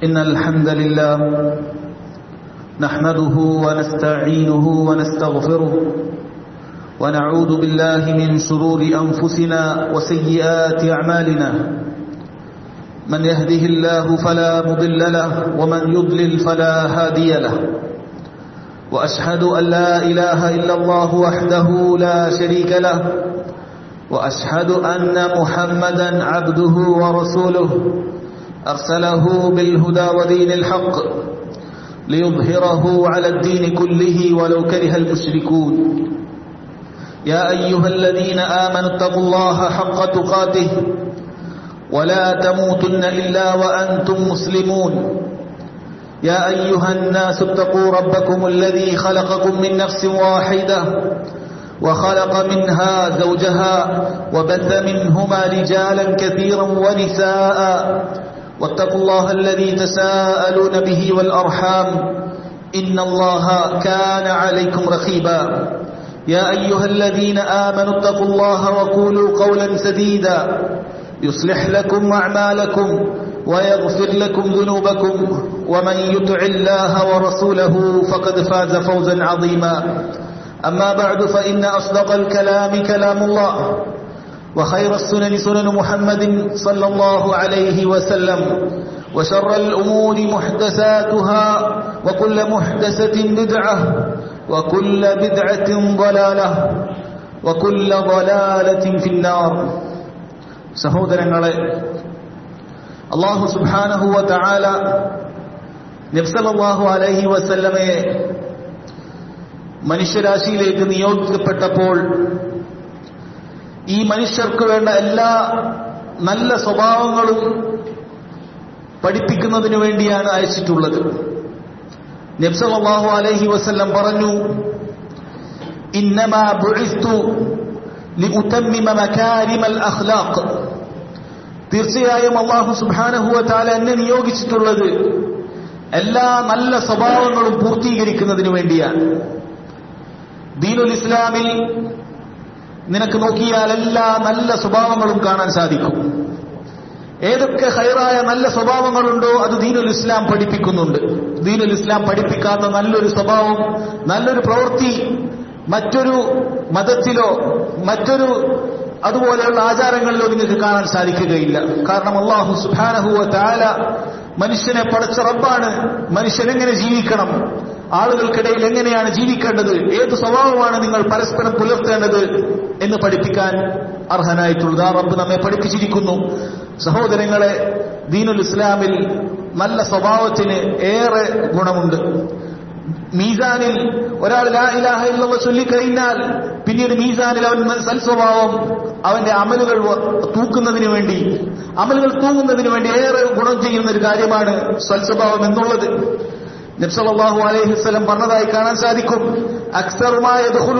إن الحمد لله نحمده ونستعينه ونستغفره ونعوذ بالله من شرور أنفسنا وسيئات أعمالنا من يهده الله فلا مضل له ومن يضلل فلا هادي له وأشهد أن لا إله إلا الله وحده لا شريك له وأشهد أن محمدا عبده ورسوله أرسله بالهدى ودين الحق ليظهره على الدين كله ولو كره المشركون يا أيها الذين آمنوا اتقوا الله حق تقاته ولا تموتن إلا وأنتم مسلمون يا أيها الناس اتقوا ربكم الذي خلقكم من نفس واحدة وخلق منها زوجها وبث منهما رجالا كثيرا ونساء واتقوا الله الذي تساءلون به والأرحام إن الله كان عليكم رقيبا يا أيها الذين آمنوا اتقوا الله وقولوا قولا سديدا يصلح لكم أعمالكم ويغفر لكم ذنوبكم ومن يطع الله ورسوله فقد فاز فوزا عظيما أما بعد فإن أصدق الكلام كلام الله وخير السنن سنن محمد صلى الله عليه وسلم وشر الأمور محدثاتها وكل محدثة بدعة وكل بدعة ضلالة وكل ضلالة في النار സഹോദരങ്ങളെ അള്ളാഹു സുബാനഹുവ താല നബ്സലാഹു അലഹി വസല്ലമയെ മനുഷ്യരാശിയിലേക്ക് നിയോഗിക്കപ്പെട്ടപ്പോൾ ഈ മനുഷ്യർക്ക് വേണ്ട എല്ലാ നല്ല സ്വഭാവങ്ങളും പഠിപ്പിക്കുന്നതിനു വേണ്ടിയാണ് അയച്ചിട്ടുള്ളത് നബ്സലാഹു അലഹി വസല്ലം പറഞ്ഞു ഇന്നമാ ബുഇസ്തു ലിഉതമ്മിമ മകാരിമൽ അഖ്ലാഖ് തീർച്ചയായും അള്ളാഹു സുബ്ഹാനഹു താല എന്നെ നിയോഗിച്ചിട്ടുള്ളത് എല്ലാ നല്ല സ്വഭാവങ്ങളും പൂർത്തീകരിക്കുന്നതിന് വേണ്ടിയാണ് ദീനുൽ ഇസ്ലാമിൽ നിനക്ക് നോക്കിയാൽ എല്ലാ നല്ല സ്വഭാവങ്ങളും കാണാൻ സാധിക്കും ഏതൊക്കെ ഹൈറായ നല്ല സ്വഭാവങ്ങളുണ്ടോ അത് ദീനുൽ ഇസ്ലാം പഠിപ്പിക്കുന്നുണ്ട് ദീനുൽ ഇസ്ലാം പഠിപ്പിക്കാത്ത നല്ലൊരു സ്വഭാവം നല്ലൊരു പ്രവൃത്തി മറ്റൊരു മതത്തിലോ മറ്റൊരു അതുപോലെയുള്ള ആചാരങ്ങളിലോ നിങ്ങൾക്ക് കാണാൻ സാധിക്കുകയില്ല കാരണം അള്ളാഹു സുബാനഹുവ താല മനുഷ്യനെ പടച്ച റബ്ബാണ് മനുഷ്യൻ എങ്ങനെ ജീവിക്കണം ആളുകൾക്കിടയിൽ എങ്ങനെയാണ് ജീവിക്കേണ്ടത് ഏത് സ്വഭാവമാണ് നിങ്ങൾ പരസ്പരം പുലർത്തേണ്ടത് എന്ന് പഠിപ്പിക്കാൻ അർഹനായിട്ടുള്ളത് ആ റബ്ബ് നമ്മെ പഠിപ്പിച്ചിരിക്കുന്നു സഹോദരങ്ങളെ ദീനുൽ ഇസ്ലാമിൽ നല്ല സ്വഭാവത്തിന് ഏറെ ഗുണമുണ്ട് മീസാനിൽ ഒരാൾ ലാ ഇലാഹ ഇല്ലല്ലാഹ് ചൊല്ലിക്കഴിഞ്ഞാൽ പിന്നീട് മീസാനിൽ അവൻ സൽസ്വഭാവം അവന്റെ അമലുകൾ തൂക്കുന്നതിന് വേണ്ടി അമലുകൾ തൂങ്ങുന്നതിന് വേണ്ടി ഏറെ ഗുണം ചെയ്യുന്ന ഒരു കാര്യമാണ് സൽസ്വഭാവം എന്നുള്ളത് നബ്സല്ലാഹു അലൈഹി വസല്ലം പറഞ്ഞതായി കാണാൻ സാധിക്കും അക്സറുമായ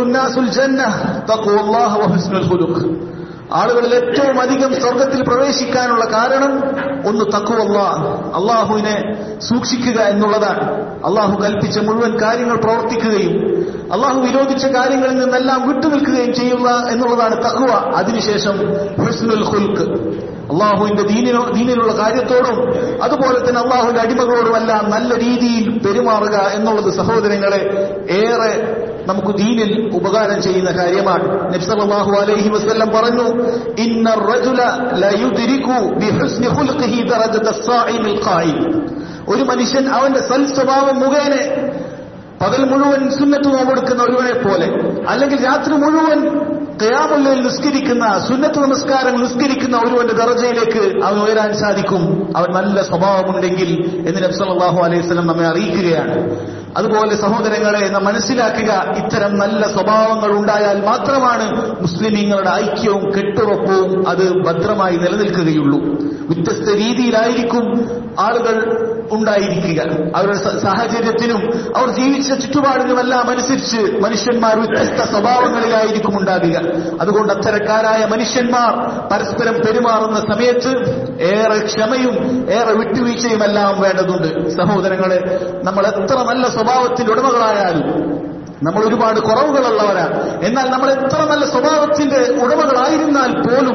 ആളുകളിൽ ഏറ്റവും അധികം സ്വർഗത്തിൽ പ്രവേശിക്കാനുള്ള കാരണം ഒന്ന് തക്കുവല്ല അള്ളാഹുവിനെ സൂക്ഷിക്കുക എന്നുള്ളതാണ് അള്ളാഹു കൽപ്പിച്ച മുഴുവൻ കാര്യങ്ങൾ പ്രവർത്തിക്കുകയും അള്ളാഹു വിരോധിച്ച കാര്യങ്ങളിൽ നിന്നെല്ലാം വിട്ടുനിൽക്കുകയും ചെയ്യുക എന്നുള്ളതാണ് തക്കുവ അതിനുശേഷം ഹുസ്നുൽ ഹുൽക്ക് അള്ളാഹുവിന്റെ ദീനിനോ ദീനിലുള്ള കാര്യത്തോടും അതുപോലെ തന്നെ അള്ളാഹുവിന്റെ അടിമകളോടുമെല്ലാം നല്ല രീതിയിൽ പെരുമാറുക എന്നുള്ളത് സഹോദരങ്ങളെ ഏറെ നമുക്ക് ദീനിൽ ഉപകാരം ചെയ്യുന്ന കാര്യമാണ് നബ്സല്ലാഹു അലൈഹി വസല്ലം പറഞ്ഞു ഇന്ന റജുല ലയുദ്രികു ബിഹുസ്നി ഖുൽഖിഹി ദറജത الصائم القائم ഒരു മനുഷ്യൻ അവന്റെ സൽ സ്വഭാവം മുഖേന പകൽ മുഴുവൻ സുന്നത്ത് നോമ്പെടുക്കുന്ന ഒരുവനെ പോലെ അല്ലെങ്കിൽ രാത്രി മുഴുവൻ കയാമുല്ലയിൽ നിസ്കരിക്കുന്ന സുന്നത്ത് നമസ്കാരങ്ങൾ നിസ്കരിക്കുന്ന ഒരുവന്റെ ദർജയിലേക്ക് അവൻ ഉയരാൻ സാധിക്കും അവൻ നല്ല സ്വഭാവമുണ്ടെങ്കിൽ എന്ന് നബ്സല്ലാഹു അലൈഹി സ്വലം നമ്മെ അറിയിക്കുകയാണ് അതുപോലെ സഹോദരങ്ങളെ നാം മനസ്സിലാക്കുക ഇത്തരം നല്ല സ്വഭാവങ്ങൾ ഉണ്ടായാൽ മാത്രമാണ് മുസ്ലിമീങ്ങളുടെ ഐക്യവും കെട്ടുറപ്പവും അത് ഭദ്രമായി നിലനിൽക്കുകയുള്ളൂ വ്യത്യസ്ത രീതിയിലായിരിക്കും ആളുകൾ ഉണ്ടായിരിക്കുക അവരുടെ സാഹചര്യത്തിനും അവർ ജീവിച്ച ചുറ്റുപാടിനുമെല്ലാം അനുസരിച്ച് മനുഷ്യന്മാർ വ്യത്യസ്ത സ്വഭാവങ്ങളിലായിരിക്കും ഉണ്ടാകുക അതുകൊണ്ട് അത്തരക്കാരായ മനുഷ്യന്മാർ പരസ്പരം പെരുമാറുന്ന സമയത്ത് ഏറെ ക്ഷമയും ഏറെ വിട്ടുവീഴ്ചയും എല്ലാം വേണ്ടതുണ്ട് സഹോദരങ്ങളെ നമ്മൾ എത്ര നല്ല സ്വഭാവത്തിന്റെ ഉടമകളായാലും നമ്മൾ ഒരുപാട് കുറവുകളുള്ളവരാണ് എന്നാൽ നമ്മൾ എത്ര നല്ല സ്വഭാവത്തിന്റെ ഉടമകളായിരുന്നാൽ പോലും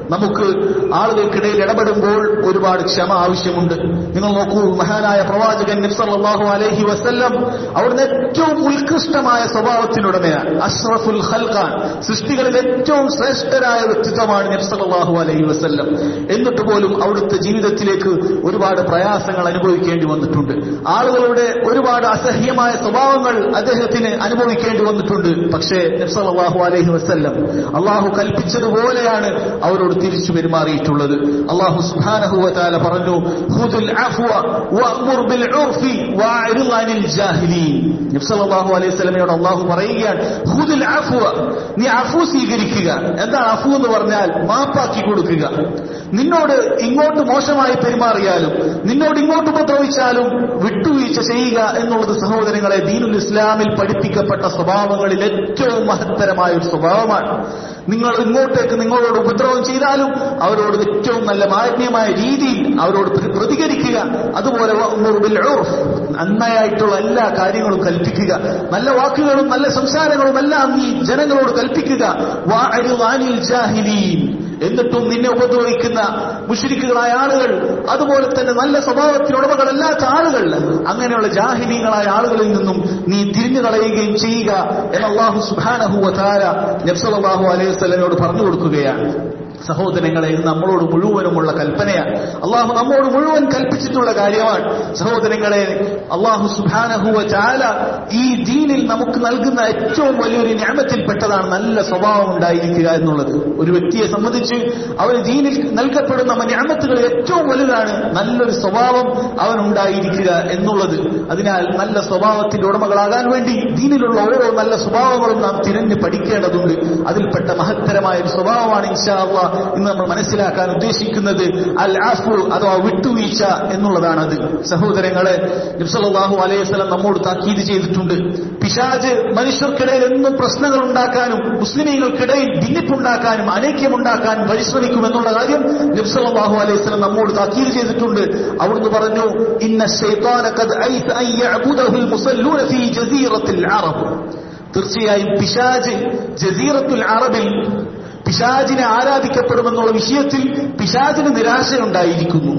നമുക്ക് ആളുകൾക്കിടയിൽ ഇടപെടുമ്പോൾ ഒരുപാട് ക്ഷമ ആവശ്യമുണ്ട് നിങ്ങൾ നോക്കൂ മഹാനായ പ്രവാചകൻ നബ്സല്ലാഹു അലൈഹി വസല്ലം അവിടുന്ന് ഏറ്റവും ഉത്കൃഷ്ടമായ സ്വഭാവത്തിനുടമയാണ് അഷ്റഫുൽ ഖൽഖാൻ സൃഷ്ടികളിൽ ഏറ്റവും ശ്രേഷ്ഠരായ വ്യക്തിത്വമാണ് നബ്സല്ലാഹു അലൈഹി വസല്ലം എന്നിട്ട് പോലും അവിടുത്തെ ജീവിതത്തിലേക്ക് ഒരുപാട് പ്രയാസങ്ങൾ അനുഭവിക്കേണ്ടി വന്നിട്ടുണ്ട് ആളുകളുടെ ഒരുപാട് അസഹ്യമായ സ്വഭാവങ്ങൾ അദ്ദേഹത്തിന് അനുഭവിക്കേണ്ടി വന്നിട്ടുണ്ട് പക്ഷേ നബ്സല്ലാഹു അലൈഹി വസല്ലം അള്ളാഹു കൽപ്പിച്ചതുപോലെയാണ് അവരോട് തിരിച്ചു പെരുമാറിയിട്ടുള്ളത് അള്ളാഹു സുബ്ഹാനഹുവതാല പറഞ്ഞു ഖുദുൽ അഫ്വ വഅ്മുർ ബിൽ ഉർഫി വഅരിദ് അനിൽ ജാഹിലീൻ നബി സല്ലല്ലാഹു അലൈഹി വസല്ലമയോട് അള്ളാഹു പറയുകയാണ് ഖുദുൽ അഫ്വ നീ അഫു സ്വീകരിക്കുക എന്താണ് അഫു എന്ന് പറഞ്ഞാൽ മാപ്പാക്കി കൊടുക്കുക നിന്നോട് ഇങ്ങോട്ട് മോശമായി പെരുമാറിയാലും നിന്നോട് ഇങ്ങോട്ട് ഉപദ്രവിച്ചാലും വിട്ടുവീഴ്ച ചെയ്യുക എന്നുള്ളത് സഹോദരങ്ങളെ ദീനുൽ ഇസ്ലാമിൽ പഠിപ്പിക്കപ്പെട്ട സ്വഭാവങ്ങളിൽ ഏറ്റവും മഹത്തരമായ ഒരു സ്വഭാവമാണ് നിങ്ങൾ ഇങ്ങോട്ടേക്ക് നിങ്ങളോട് ഉപദ്രവം ചെയ്താലും അവരോട് ഏറ്റവും നല്ല മാന്യമായ രീതിയിൽ അവരോട് പ്ര- പ്രതികരിക്കുക അതുപോലെ വഅ്മുർ ബിൽ ഉർഫ്, നന്മയായിട്ടുള്ള എല്ലാ കാര്യങ്ങളും കൽപ്പിക്കുക നല്ല വാക്കുകളും നല്ല സംസാരങ്ങളും എല്ലാം നീ ജനങ്ങളോട് കൽപ്പിക്കുക വഅരിദ് അനിൽ ജാഹിലീൻ എന്നിട്ടും നിന്നെ ഉപദ്രവിക്കുന്ന മുഷിരിക്കുകളായ ആളുകൾ അതുപോലെ തന്നെ നല്ല സ്വഭാവത്തിനുടമകളല്ലാത്ത ആളുകൾ അങ്ങനെയുള്ള ജാഹിനീങ്ങളായ ആളുകളിൽ നിന്നും നീ തിരിഞ്ഞു കളയുകയും ചെയ്യുക എന്ന് അള്ളാഹു സുബാനഹുവ താര നബ്സലാഹു അലൈഹി വസ്ലമയോട് പറഞ്ഞു കൊടുക്കുകയാണ് സഹോദരങ്ങളെ ഇത് നമ്മളോട് മുഴുവനുമുള്ള കൽപ്പനയാണ് അള്ളാഹു നമ്മോട് മുഴുവൻ കൽപ്പിച്ചിട്ടുള്ള കാര്യമാണ് സഹോദരങ്ങളെ അള്ളാഹു സുബാനഹുവ ചാല ഈ ദീനിൽ നമുക്ക് നൽകുന്ന ഏറ്റവും വലിയൊരു ഞാമത്തിൽപ്പെട്ടതാണ് നല്ല സ്വഭാവം ഉണ്ടായിരിക്കുക എന്നുള്ളത് ഒരു വ്യക്തിയെ സംബന്ധിച്ച് അവന് ദീനിൽ നൽകപ്പെടുന്ന ഞാമത്തുകൾ ഏറ്റവും വലുതാണ് നല്ലൊരു സ്വഭാവം അവൻ ഉണ്ടായിരിക്കുക എന്നുള്ളത് അതിനാൽ നല്ല സ്വഭാവത്തിന്റെ ഉടമകളാകാൻ വേണ്ടി ദീനിലുള്ള ഓരോ നല്ല സ്വഭാവങ്ങളും നാം തിരഞ്ഞ് പഠിക്കേണ്ടതുണ്ട് അതിൽപ്പെട്ട മഹത്തരമായ ഒരു സ്വഭാവമാണ് ഇൻഷാ അള്ളാഹ് ഇന്ന് നമ്മൾ മനസ്സിലാക്കാൻ ഉദ്ദേശിക്കുന്നത് അൽ ആഫു അഥവാ വിട്ടുവീഴ്ച എന്നുള്ളതാണ് അത് സഹോദരങ്ങളെ നബ്സല്ലാഹു അലൈഹി വസല്ലം നമ്മോട് താക്കീത് ചെയ്തിട്ടുണ്ട് പിശാജ് മനുഷ്യർക്കിടയിൽ എന്നും പ്രശ്നങ്ങൾ ഉണ്ടാക്കാനും മുസ്ലിമീങ്ങൾക്കിടയിൽ ഭിന്നിപ്പുണ്ടാക്കാനും അനൈക്യമുണ്ടാക്കാനും പരിശ്രമിക്കും എന്നുള്ള കാര്യം നബ്സല്ലാഹു അലൈഹി വസല്ലം നമ്മോട് താക്കീത് ചെയ്തിട്ടുണ്ട് അവിടുന്ന് പറഞ്ഞു ഇന്ന ശൈത്താന ഖദ് ഐസ അൻ യഅബുദഹുൽ മുസല്ലൂന ഫീ ജസീറത്തിൽ അറബ് തീർച്ചയായും പിശാജ് ജസീറത്തുൽ അറബിൽ പിശാജിനെ ആരാധിക്കപ്പെടുമെന്നുള്ള വിഷയത്തിൽ പിശാജിന് നിരാശയുണ്ടായിരിക്കുന്നു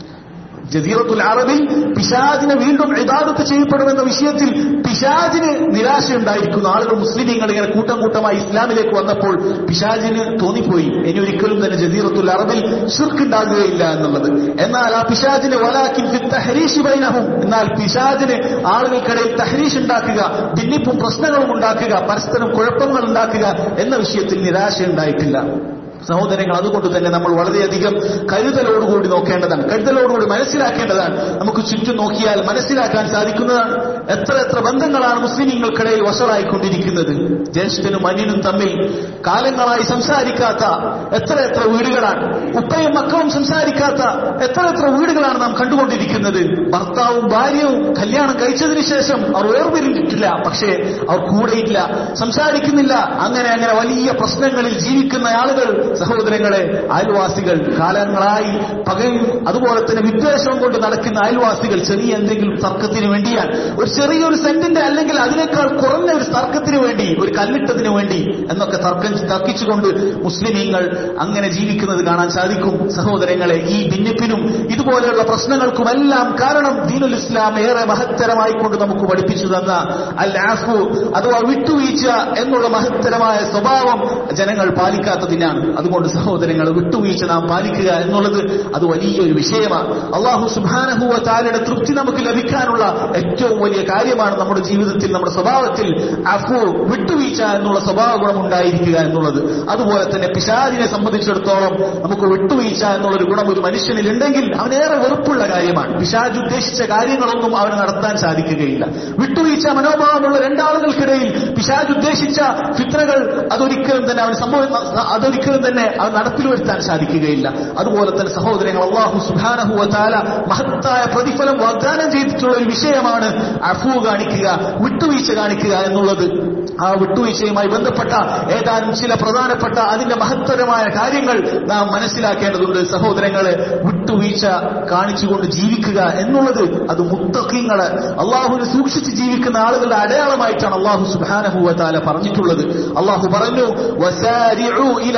ജസീറത്തുൽ അറബിൽ പിശാജിനെ വീണ്ടും ഇബാദത്ത് ചെയ്യപ്പെടുമെന്ന വിഷയത്തിൽ പിശാജിന് നിരാശയുണ്ടായിരിക്കുന്നു ആളുകൾ മുസ്ലിമീങ്ങൾ ഇങ്ങനെ കൂട്ടം കൂട്ടമായി ഇസ്ലാമിലേക്ക് വന്നപ്പോൾ പിശാജിന് തോന്നിപ്പോയി ഇനി ഒരിക്കലും തന്നെ ജസീറത്തുൽ അറബിൽ ഷിർക്കുണ്ടാകുകയില്ല എന്നുള്ളത് എന്നാൽ ആ പിശാജിന് വലാക്കിൻ ഫി തഹരീഷ് ബൈനഹും എന്നാൽ പിശാജിന് ആളുകൾക്കിടയിൽ തഹരീഷ് ഉണ്ടാക്കുക ഭിന്നിപ്പും പ്രശ്നങ്ങളും ഉണ്ടാക്കുക പരസ്പരം കുഴപ്പങ്ങൾ ഉണ്ടാക്കുക എന്ന വിഷയത്തിൽ നിരാശയുണ്ടായിട്ടില്ല സഹോദരങ്ങൾ അതുകൊണ്ട് തന്നെ നമ്മൾ വളരെയധികം കരുതലോടുകൂടി നോക്കേണ്ടതാണ് കരുതലോടുകൂടി മനസ്സിലാക്കേണ്ടതാണ് നമുക്ക് ചുറ്റും നോക്കിയാൽ മനസ്സിലാക്കാൻ സാധിക്കുന്നതാണ് എത്ര എത്ര ബന്ധങ്ങളാണ് മുസ്ലിമീങ്ങൾക്കിടയിൽ വഷളായിക്കൊണ്ടിരിക്കുന്നത് ജ്യേഷ്ഠനും അന്യനും തമ്മിൽ കാലങ്ങളായി സംസാരിക്കാത്ത എത്ര എത്ര വീടുകളാണ് ഉപ്പയും മക്കളും സംസാരിക്കാത്ത എത്ര എത്ര വീടുകളാണ് നാം കണ്ടുകൊണ്ടിരിക്കുന്നത് ഭർത്താവും ഭാര്യയും കല്യാണം കഴിച്ചതിന് ശേഷം അവർ വേർപിരിഞ്ഞിട്ടില്ല പക്ഷേ അവർ കൂടെയില്ല സംസാരിക്കുന്നില്ല അങ്ങനെ അങ്ങനെ വലിയ പ്രശ്നങ്ങളിൽ ജീവിക്കുന്ന ആളുകൾ സഹോദരങ്ങളെ അയൽവാസികൾ കാലങ്ങളായി പകയും അതുപോലെ തന്നെ വിദ്വേഷവും കൊണ്ട് നടക്കുന്ന അയൽവാസികൾ ചെറിയ എന്തെങ്കിലും തർക്കത്തിന് വേണ്ടിയാണ് ഒരു ചെറിയൊരു സെന്റിന്റെ അല്ലെങ്കിൽ അതിനേക്കാൾ കുറഞ്ഞ ഒരു തർക്കത്തിന് വേണ്ടി ഒരു കല്ലിട്ടതിന് വേണ്ടി എന്നൊക്കെ തർക്കം തർക്കിച്ചുകൊണ്ട് മുസ്ലിമീങ്ങൾ അങ്ങനെ ജീവിക്കുന്നത് കാണാൻ സാധിക്കും സഹോദരങ്ങളെ ഈ ഭിന്നിപ്പിനും ഇതുപോലെയുള്ള പ്രശ്നങ്ങൾക്കുമെല്ലാം കാരണം ദീനുൽ ഇസ്ലാം ഏറെ മഹത്തരമായി കൊണ്ട് നമുക്ക് പഠിപ്പിച്ചു തന്ന അൽ ആഫു അഥവാ വിട്ടുവീഴ്ച എന്നുള്ള മഹത്തരമായ സ്വഭാവം ജനങ്ങൾ പാലിക്കാത്തതിനാണ് അതുകൊണ്ട് സഹോദരങ്ങൾ വിട്ടുവീഴ്ച നാം പാലിക്കുക എന്നുള്ളത് അത് വലിയൊരു വിഷയമാണ് അള്ളാഹു സുബാനഹുവ താലയുടെ തൃപ്തി നമുക്ക് ലഭിക്കാനുള്ള ഏറ്റവും വലിയ കാര്യമാണ് നമ്മുടെ ജീവിതത്തിൽ നമ്മുടെ സ്വഭാവത്തിൽ അഫു വിട്ടുവീഴ്ച എന്നുള്ള സ്വഭാവ ഗുണം ഉണ്ടായിരിക്കുക എന്നുള്ളത് അതുപോലെ തന്നെ പിശാദിനെ സംബന്ധിച്ചിടത്തോളം നമുക്ക് വിട്ടുവീഴ്ച എന്നുള്ളൊരു ഗുണം ഒരു മനുഷ്യനിൽ ഉണ്ടെങ്കിൽ അവനേറെ വെറുപ്പുള്ള കാര്യമാണ് പിശാജ് ഉദ്ദേശിച്ച കാര്യങ്ങളൊന്നും അവന് നടത്താൻ സാധിക്കുകയില്ല വിട്ടുവീഴ്ച മനോഭാവമുള്ള രണ്ടാളുകൾക്കിടയിൽ പിശാജ് ഉദ്ദേശിച്ച ഫിത്രകൾ അതൊരിക്കലും തന്നെ അവൻ സംഭവം അതൊരിക്കലും തന്നെ അവൻ നടപ്പിൽ വരുത്താൻ സാധിക്കുകയില്ല അതുപോലെ തന്നെ സഹോദരങ്ങൾ അള്ളാഹു സുബാനഹു താല മഹത്തായ പ്രതിഫലം വാഗ്ദാനം ചെയ്തിട്ടുള്ള ഒരു വിഷയമാണ് അഫു കാണിക്കുക വിട്ടുവീഴ്ച കാണിക്കുക എന്നുള്ളത് ആ വിട്ടുവീഴ്ചയുമായി ബന്ധപ്പെട്ട ഏതാനും ചില പ്രധാനപ്പെട്ട അതിന്റെ മഹത്തരമായ കാര്യങ്ങൾ നാം മനസ്സിലാക്കേണ്ടതുണ്ട് സഹോദരങ്ങളെ വിട്ടുവീഴ്ച കാണിച്ചുകൊണ്ട് ജീവിക്കുക എന്നുള്ളത് അത് മുത്തക്കിങ്ങള് അള്ളാഹുവിനെ സൂക്ഷിച്ച് ജീവിക്കുന്ന ആളുകളുടെ അടയാളമായിട്ടാണ് അള്ളാഹു സുബാനഹുവ താല പറഞ്ഞിട്ടുള്ളത് അള്ളാഹു പറഞ്ഞു "വസാരിഉ ഇലാ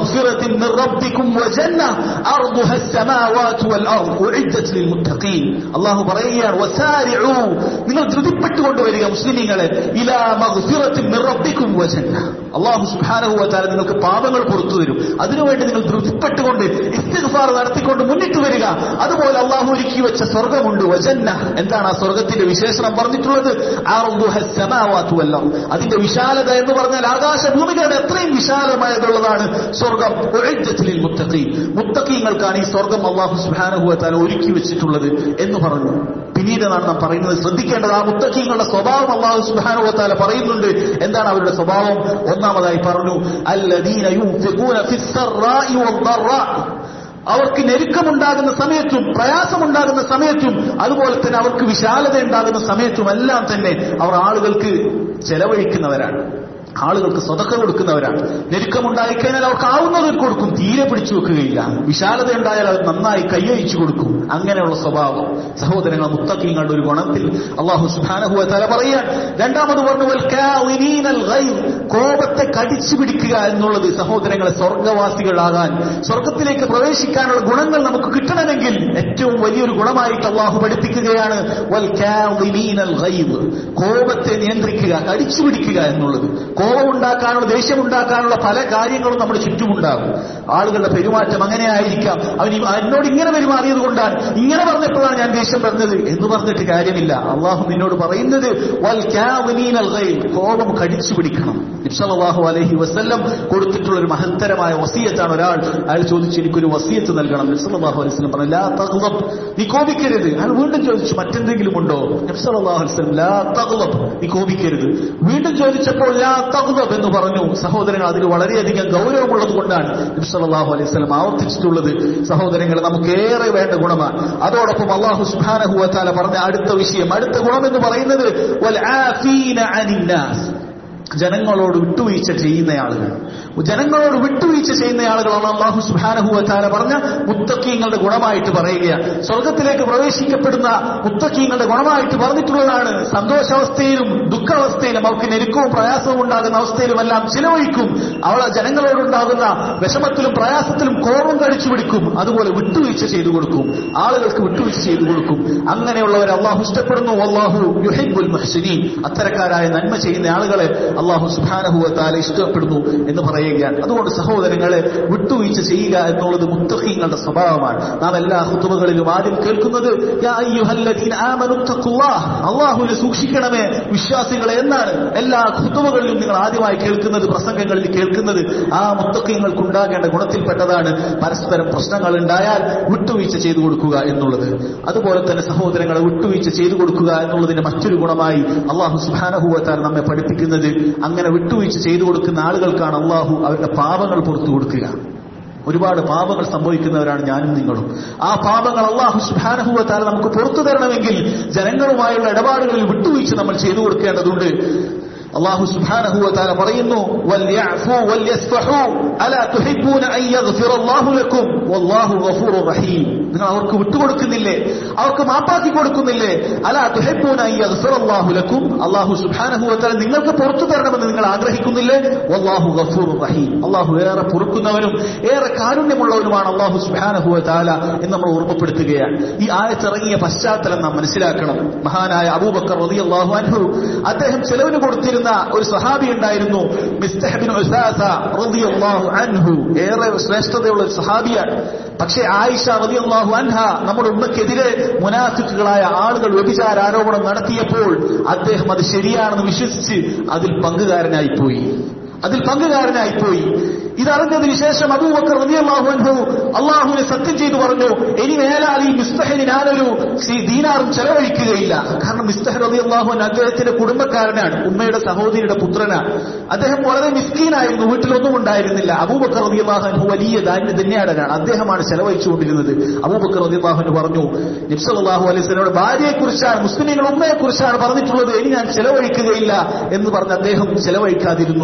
മഗ്ഫിറത്തിൻ മിർ റബ്ബിക്കും വജന്ന അർദുഹ السماوات والارض ഉഇദ്ദത് ലിൽമുത്തഖീൻ അല്ലാഹു പറയുകയാണ് വസാരിഉ നിങ്ങൾ ധൃതിപ്പെട്ടുകൊണ്ട് വരിക മുസ്ലിമീങ്ങളെ ഇലാ മഗ്ഫിറത്തിൻ മിർ റബ്ബിക്കും വജന്ന അല്ലാഹു സുബ്ഹാനഹു വ തആല നിങ്ങൾക്ക് പാപങ്ങൾ പുറത്തു തരും അതിനുവേണ്ടി നിങ്ങൾ ധൃതിപ്പെട്ടുകൊണ്ട് ഇസ്തിഗ്ഫാർ നടത്തിക്കൊണ്ട് മുന്നിട്ട് വരിക അതുപോലെ അള്ളാഹു ഒരുക്കി വെച്ച സ്വർഗമുണ്ട് വജന്ന എന്താണ് ആ സ്വർഗത്തിന്റെ വിശേഷണം പറഞ്ഞിട്ടുള്ളത് അർദുഹ السماوات والارض അതിന്റെ വിശാലത എന്ന് പറഞ്ഞാൽ ആകാശഭൂമികളുടെ എത്രയും വിശാലമായതുള്ളതാണ് സ്വർഗം ഉഇദ്ദത് ലിൽമുത്തഖീൻ മുത്തഖീങ്ങൾക്കാണ് ഈ സ്വർഗം അള്ളാഹു സുബ്ഹാനഹു വ തആല ഒരുക്കി വെച്ചിട്ടുള്ളത് എന്ന് പറഞ്ഞു പിന്നീടാണ് നാം പറയുന്നത് ശ്രദ്ധിക്കേണ്ടത് ആ മുത്തഖീങ്ങളുടെ സ്വഭാവം അള്ളാഹു സുബ്ഹാനഹു വ തആല പറയുന്നുണ്ട് എന്താണ് അവരുടെ സ്വഭാവം ഒന്നാമതായി പറഞ്ഞു അല്ലദീന യുൻഫിഖൂന ഫിസ്സറാഇ വദ്ദറാ അവർക്ക് ഞെരുക്കമുണ്ടാകുന്ന സമയത്തും പ്രയാസമുണ്ടാകുന്ന സമയത്തും അതുപോലെ തന്നെ അവർക്ക് വിശാലത ഉണ്ടാകുന്ന സമയത്തും എല്ലാം തന്നെ അവർ ആളുകൾക്ക് ചെലവഴിക്കുന്നവരാണ് ആളുകൾക്ക് സ്വതക്ക കൊടുക്കുന്നവരാണ് ഞെരുക്കമുണ്ടായിക്കഴിഞ്ഞാൽ അവർക്ക് ആവുന്നത് കൊടുക്കും തീരെ പിടിച്ചു വെക്കുകയില്ല വിശാലത ഉണ്ടായാൽ അത് നന്നായി കൈയഴിച്ചു കൊടുക്കും അങ്ങനെയുള്ള സ്വഭാവം സഹോദരങ്ങൾ മുത്തക്കിങ്ങളുടെ ഒരു ഗുണത്തിൽ അള്ളാഹു സുബാനഹുവ തല പറയാൻ രണ്ടാമത് പറഞ്ഞു വൽ കാളിനീനൽ ഗൈർ. കോപത്തെ കടിച്ചു പിടിക്കുക എന്നുള്ളത് സഹോദരങ്ങളെ സ്വർഗവാസികളാകാൻ സ്വർഗത്തിലേക്ക് പ്രവേശിക്കാനുള്ള ഗുണങ്ങൾ നമുക്ക് കിട്ടണമെങ്കിൽ ഏറ്റവും വലിയൊരു ഗുണമായിട്ട് അള്ളാഹു പഠിപ്പിക്കുകയാണ് വൽ കാളിനീനൽ ഗൈർ. കോപത്തെ നിയന്ത്രിക്കുക കടിച്ചു പിടിക്കുക എന്നുള്ളത് കോപമുണ്ടാക്കാനുള്ള ദേഷ്യമുണ്ടാക്കാനുള്ള പല കാര്യങ്ങളും നമ്മുടെ ചുറ്റുമുണ്ടാകും ആളുകളുടെ പെരുമാറ്റം അങ്ങനെ ആയിരിക്കാം അവൻ ഈ- എന്നോട് ഇങ്ങനെ പെരുമാറിയത് കൊണ്ടാണ് ഇങ്ങനെ പറഞ്ഞപ്പോഴാണ് ഞാൻ ദേഷ്യം പറഞ്ഞത് എന്ന് പറഞ്ഞിട്ട് കാര്യമില്ല അള്ളാഹു നിന്നോട് പറയുന്നത് വൽ കാളിനീനൽ ഗൈർ. കോപം കടിച്ചു പിടിക്കണം ഇബ്സലാഹു അലൈഹി വസല്ലം കൊടുത്തിട്ടുള്ള ഒരു മഹത്തരമായ വസീയത്താണ് ഒരാൾ അയാൾ ചോദിച്ചു എനിക്കൊരു വസീയത്ത് നൽകണം നബ്സലാഹു അലൈഹി വസല്ലം പറഞ്ഞു ലാ തഗ്ളബ് നീ കോപിക്കരുത് അയാൾ വീണ്ടും ചോദിച്ചു മറ്റെന്തെങ്കിലും ഉണ്ടോ നബ്സലാഹു അലൈഹി വസല്ലം ലാ തഗ്ളബ് നീ കോപിക്കരുത് വീണ്ടും ചോദിച്ചപ്പോൾ ലാ തഗ്ളബ് എന്ന് പറഞ്ഞു സഹോദരങ്ങൾ അതിന് വളരെയധികം ഗൗരവമുള്ളത് കൊണ്ടാണ് നബ്സലാഹു അലൈഹി വസല്ലം ആവർത്തിച്ചിട്ടുള്ളത് സഹോദരങ്ങൾ നമുക്ക് ഏറെ വേണ്ട ഗുണമാണ് അതോടൊപ്പം അള്ളാഹു സുബ്ഹാനഹു വ തആല പറഞ്ഞ അടുത്ത വിഷയം അടുത്ത ഗുണം എന്ന് പറയുന്നത് വൽ ആഫീന അനിന്നാസ് ജനങ്ങളോട് വിട്ടുവീഴ്ച ചെയ്യുന്ന ആളുകൾ ജനങ്ങളോട് വിട്ടുവീഴ്ച ചെയ്യുന്ന ആളുകളാണ് അള്ളാഹു സുബാനഹു വത്താല പറഞ്ഞ മുത്തക്കീങ്ങളുടെ ഗുണമായിട്ട് പറയുകയാണ് സ്വർഗത്തിലേക്ക് പ്രവേശിക്കപ്പെടുന്ന മുത്തക്കീങ്ങളുടെ ഗുണമായിട്ട് പറഞ്ഞിട്ടുള്ളതാണ് സന്തോഷാവസ്ഥയിലും ദുഃഖാവസ്ഥയിലും അവർക്ക് ഞെരുക്കവും പ്രയാസവും ഉണ്ടാകുന്ന അവസ്ഥയിലുമെല്ലാം ചിലവഴിക്കും അവളെ ജനങ്ങളോടുണ്ടാകുന്ന വിഷമത്തിലും പ്രയാസത്തിലും കോപം കഴിച്ചു പിടിക്കും അതുപോലെ വിട്ടുവീഴ്ച ചെയ്തു കൊടുക്കും ആളുകൾക്ക് വിട്ടുവീഴ്ച ചെയ്തു കൊടുക്കും അങ്ങനെയുള്ളവരെ അള്ളാഹു ഇഷ്ടപ്പെടുന്നു അള്ളാഹു യുഹിബുൽ മുഹ്സിനീൻ അത്തരക്കാരായ നന്മ ചെയ്യുന്ന ആളുകളെ അള്ളാഹു സുബാനഹുവത്താല ഇഷ്ടപ്പെടുന്നു എന്ന് പറയുകയാണ് അതുകൊണ്ട് സഹോദരങ്ങളെ വിട്ടുവീഴ്ച ചെയ്യുക എന്നുള്ളത് മുത്തഖീങ്ങളുടെ സ്വഭാവമാണ് നാം എല്ലാ ഹുത്തുബകളിലും ആദ്യം കേൾക്കുന്നത് യാ അയ്യുഹല്ലദീന ആമനു തഖുല്ലാഹ്. അള്ളാഹുവിനെ സൂക്ഷിക്കണമേ വിശ്വാസികളെ എന്നാണ് എല്ലാ ഹുത്തുബകളിലും നിങ്ങൾ ആദ്യമായി കേൾക്കുന്നത് പ്രസംഗങ്ങളിൽ കേൾക്കുന്നത് ആ മുത്തഖീങ്ങൾക്ക് ഉണ്ടാകേണ്ട ഗുണത്തിൽപ്പെട്ടതാണ് പരസ്പരം പ്രശ്നങ്ങൾ ഉണ്ടായാൽ വിട്ടുവീഴ്ച ചെയ്തു കൊടുക്കുക എന്നുള്ളത് അതുപോലെ തന്നെ സഹോദരങ്ങളെ വിട്ടുവീഴ്ച ചെയ്തു കൊടുക്കുക എന്നുള്ളതിന്റെ മറ്റൊരു ഗുണമായി അള്ളാഹു സുബാനഹുവത്താൽ നമ്മെ പഠിപ്പിക്കുന്നത് അങ്ങനെ വിട്ടുവീഴ്ച ചെയ്തു കൊടുക്കുന്ന ആളുകൾക്കാണ് അള്ളാഹു അവരുടെ പാപങ്ങൾ പുറത്തു കൊടുക്കുക ഒരുപാട് പാപങ്ങൾ സംഭവിക്കുന്നവരാണ് ഞാനും നിങ്ങളും ആ പാപങ്ങൾ അള്ളാഹു സുബാനഹുവത്താൽ നമുക്ക് പുറത്തു തരണമെങ്കിൽ ജനങ്ങളുമായുള്ള ഇടപാടുകളിൽ വിട്ടുവീഴ്ച നമ്മൾ ചെയ്തു കൊടുക്കേണ്ടതുണ്ട് അള്ളാഹു സുബ്ഹാനഹു വതആല പറയുന്നു വൽയഅഫു വൽയസ്ഫഹു അലാ തുഹിബ്ബൂന അൻ യഗ്ഫിറല്ലാഹു ലക്കും വല്ലാഹു ഗഫൂറുർ റഹീം നിങ്ങൾ അവർക്ക് വിട്ടുകൊടുക്കുന്നില്ലേ അവർക്ക് മാപ്പാക്കി കൊടുക്കുന്നില്ലേ അലാ തുഹിബ്ബൂന അൻ യഗ്ഫിറല്ലാഹു ലക്കും അള്ളാഹു സുബ്ഹാനഹു വതആല നിങ്ങൾക്ക് പുറത്തു തരണമെന്ന് നിങ്ങൾ ആഗ്രഹിക്കുന്നില്ലേ വല്ലാഹു ഗഫൂറുർ റഹീം അള്ളാഹു ഏറെ പൊറുക്കുന്നവനും ഏറെ കാരുണ്യമുള്ളവനുമാണ് അള്ളാഹു സുബ്ഹാനഹു വതആല എന്ന് നമ്മൾ ഓർമ്മപ്പെടുത്തുകയാണ് ഈ ആയത്തിറങ്ങിയ പശ്ചാത്തലം നാം മനസ്സിലാക്കണം മഹാനായ അബൂബക്കർ റളിയല്ലാഹു അൻഹു അദ്ദേഹം ചെലവിന് കൊടുത്തിരുന്ന ഒരു സഹാബി ഉണ്ടായിരുന്നു മിസ്തഹബിൻ ഉസാസ റളിയല്ലാഹു അൻഹു ഏറെ ശ്രേഷ്ഠതയുള്ള ഒരു സഹാബിയാണ് പക്ഷേ ആയിഷ റളിയല്ലാഹു അൻഹ നമ്മുടെ ഉമ്മക്കെതിരെ മുനാഫിക്കുകളായ ആളുകൾ വ്യഭിചാര ആരോപണം നടത്തിയപ്പോൾ അദ്ദേഹം അത് ശരിയാണെന്ന് വിശ്വസിച്ച് അതിൽ പങ്കുകാരനായി പോയി അതിൽ പങ്കുകാരനായി പോയി ഇതറിഞ്ഞതിന് ശേഷം അബൂബക്കർ റളിയല്ലാഹു അൻഹു അള്ളാഹുവിനെ സത്യം ചെയ്തു പറഞ്ഞു ഇനി മേലാൽ ഈ മിസ്തഹിന് ഞാനൊരു സി- ദീനാറും ചെലവഴിക്കുകയില്ല കാരണം മിസ്തഹ് റളിയല്ലാഹു അൻഹു അദ്ദേഹത്തിന്റെ കുടുംബക്കാരനാണ് ഉമ്മയുടെ സഹോദരിയുടെ പുത്രനാണ് അദ്ദേഹം വളരെ മിസ്കീനായിരുന്നു വീട്ടിലൊന്നും ഉണ്ടായിരുന്നില്ല അബൂബക്കർ റളിയല്ലാഹു അൻഹു വലിയ ധാന്യ ധന്യാടനാണ് അദ്ദേഹമാണ് ചെലവഴിച്ചുകൊണ്ടിരുന്നത് അബൂബക്കർ റളിയല്ലാഹു അൻഹു പറഞ്ഞു നബ്സല്ലാഹു അലൈഹി സ്വലയുടെ ഭാര്യയെക്കുറിച്ചാണ് മുസ്ലിമീങ്ങൾ ഉമ്മയെക്കുറിച്ചാണ് പറഞ്ഞിട്ടുള്ളത് ഇനി ഞാൻ ചെലവഴിക്കുകയില്ല എന്ന് പറഞ്ഞ് അദ്ദേഹം ചെലവഴിക്കാതിരുന്നു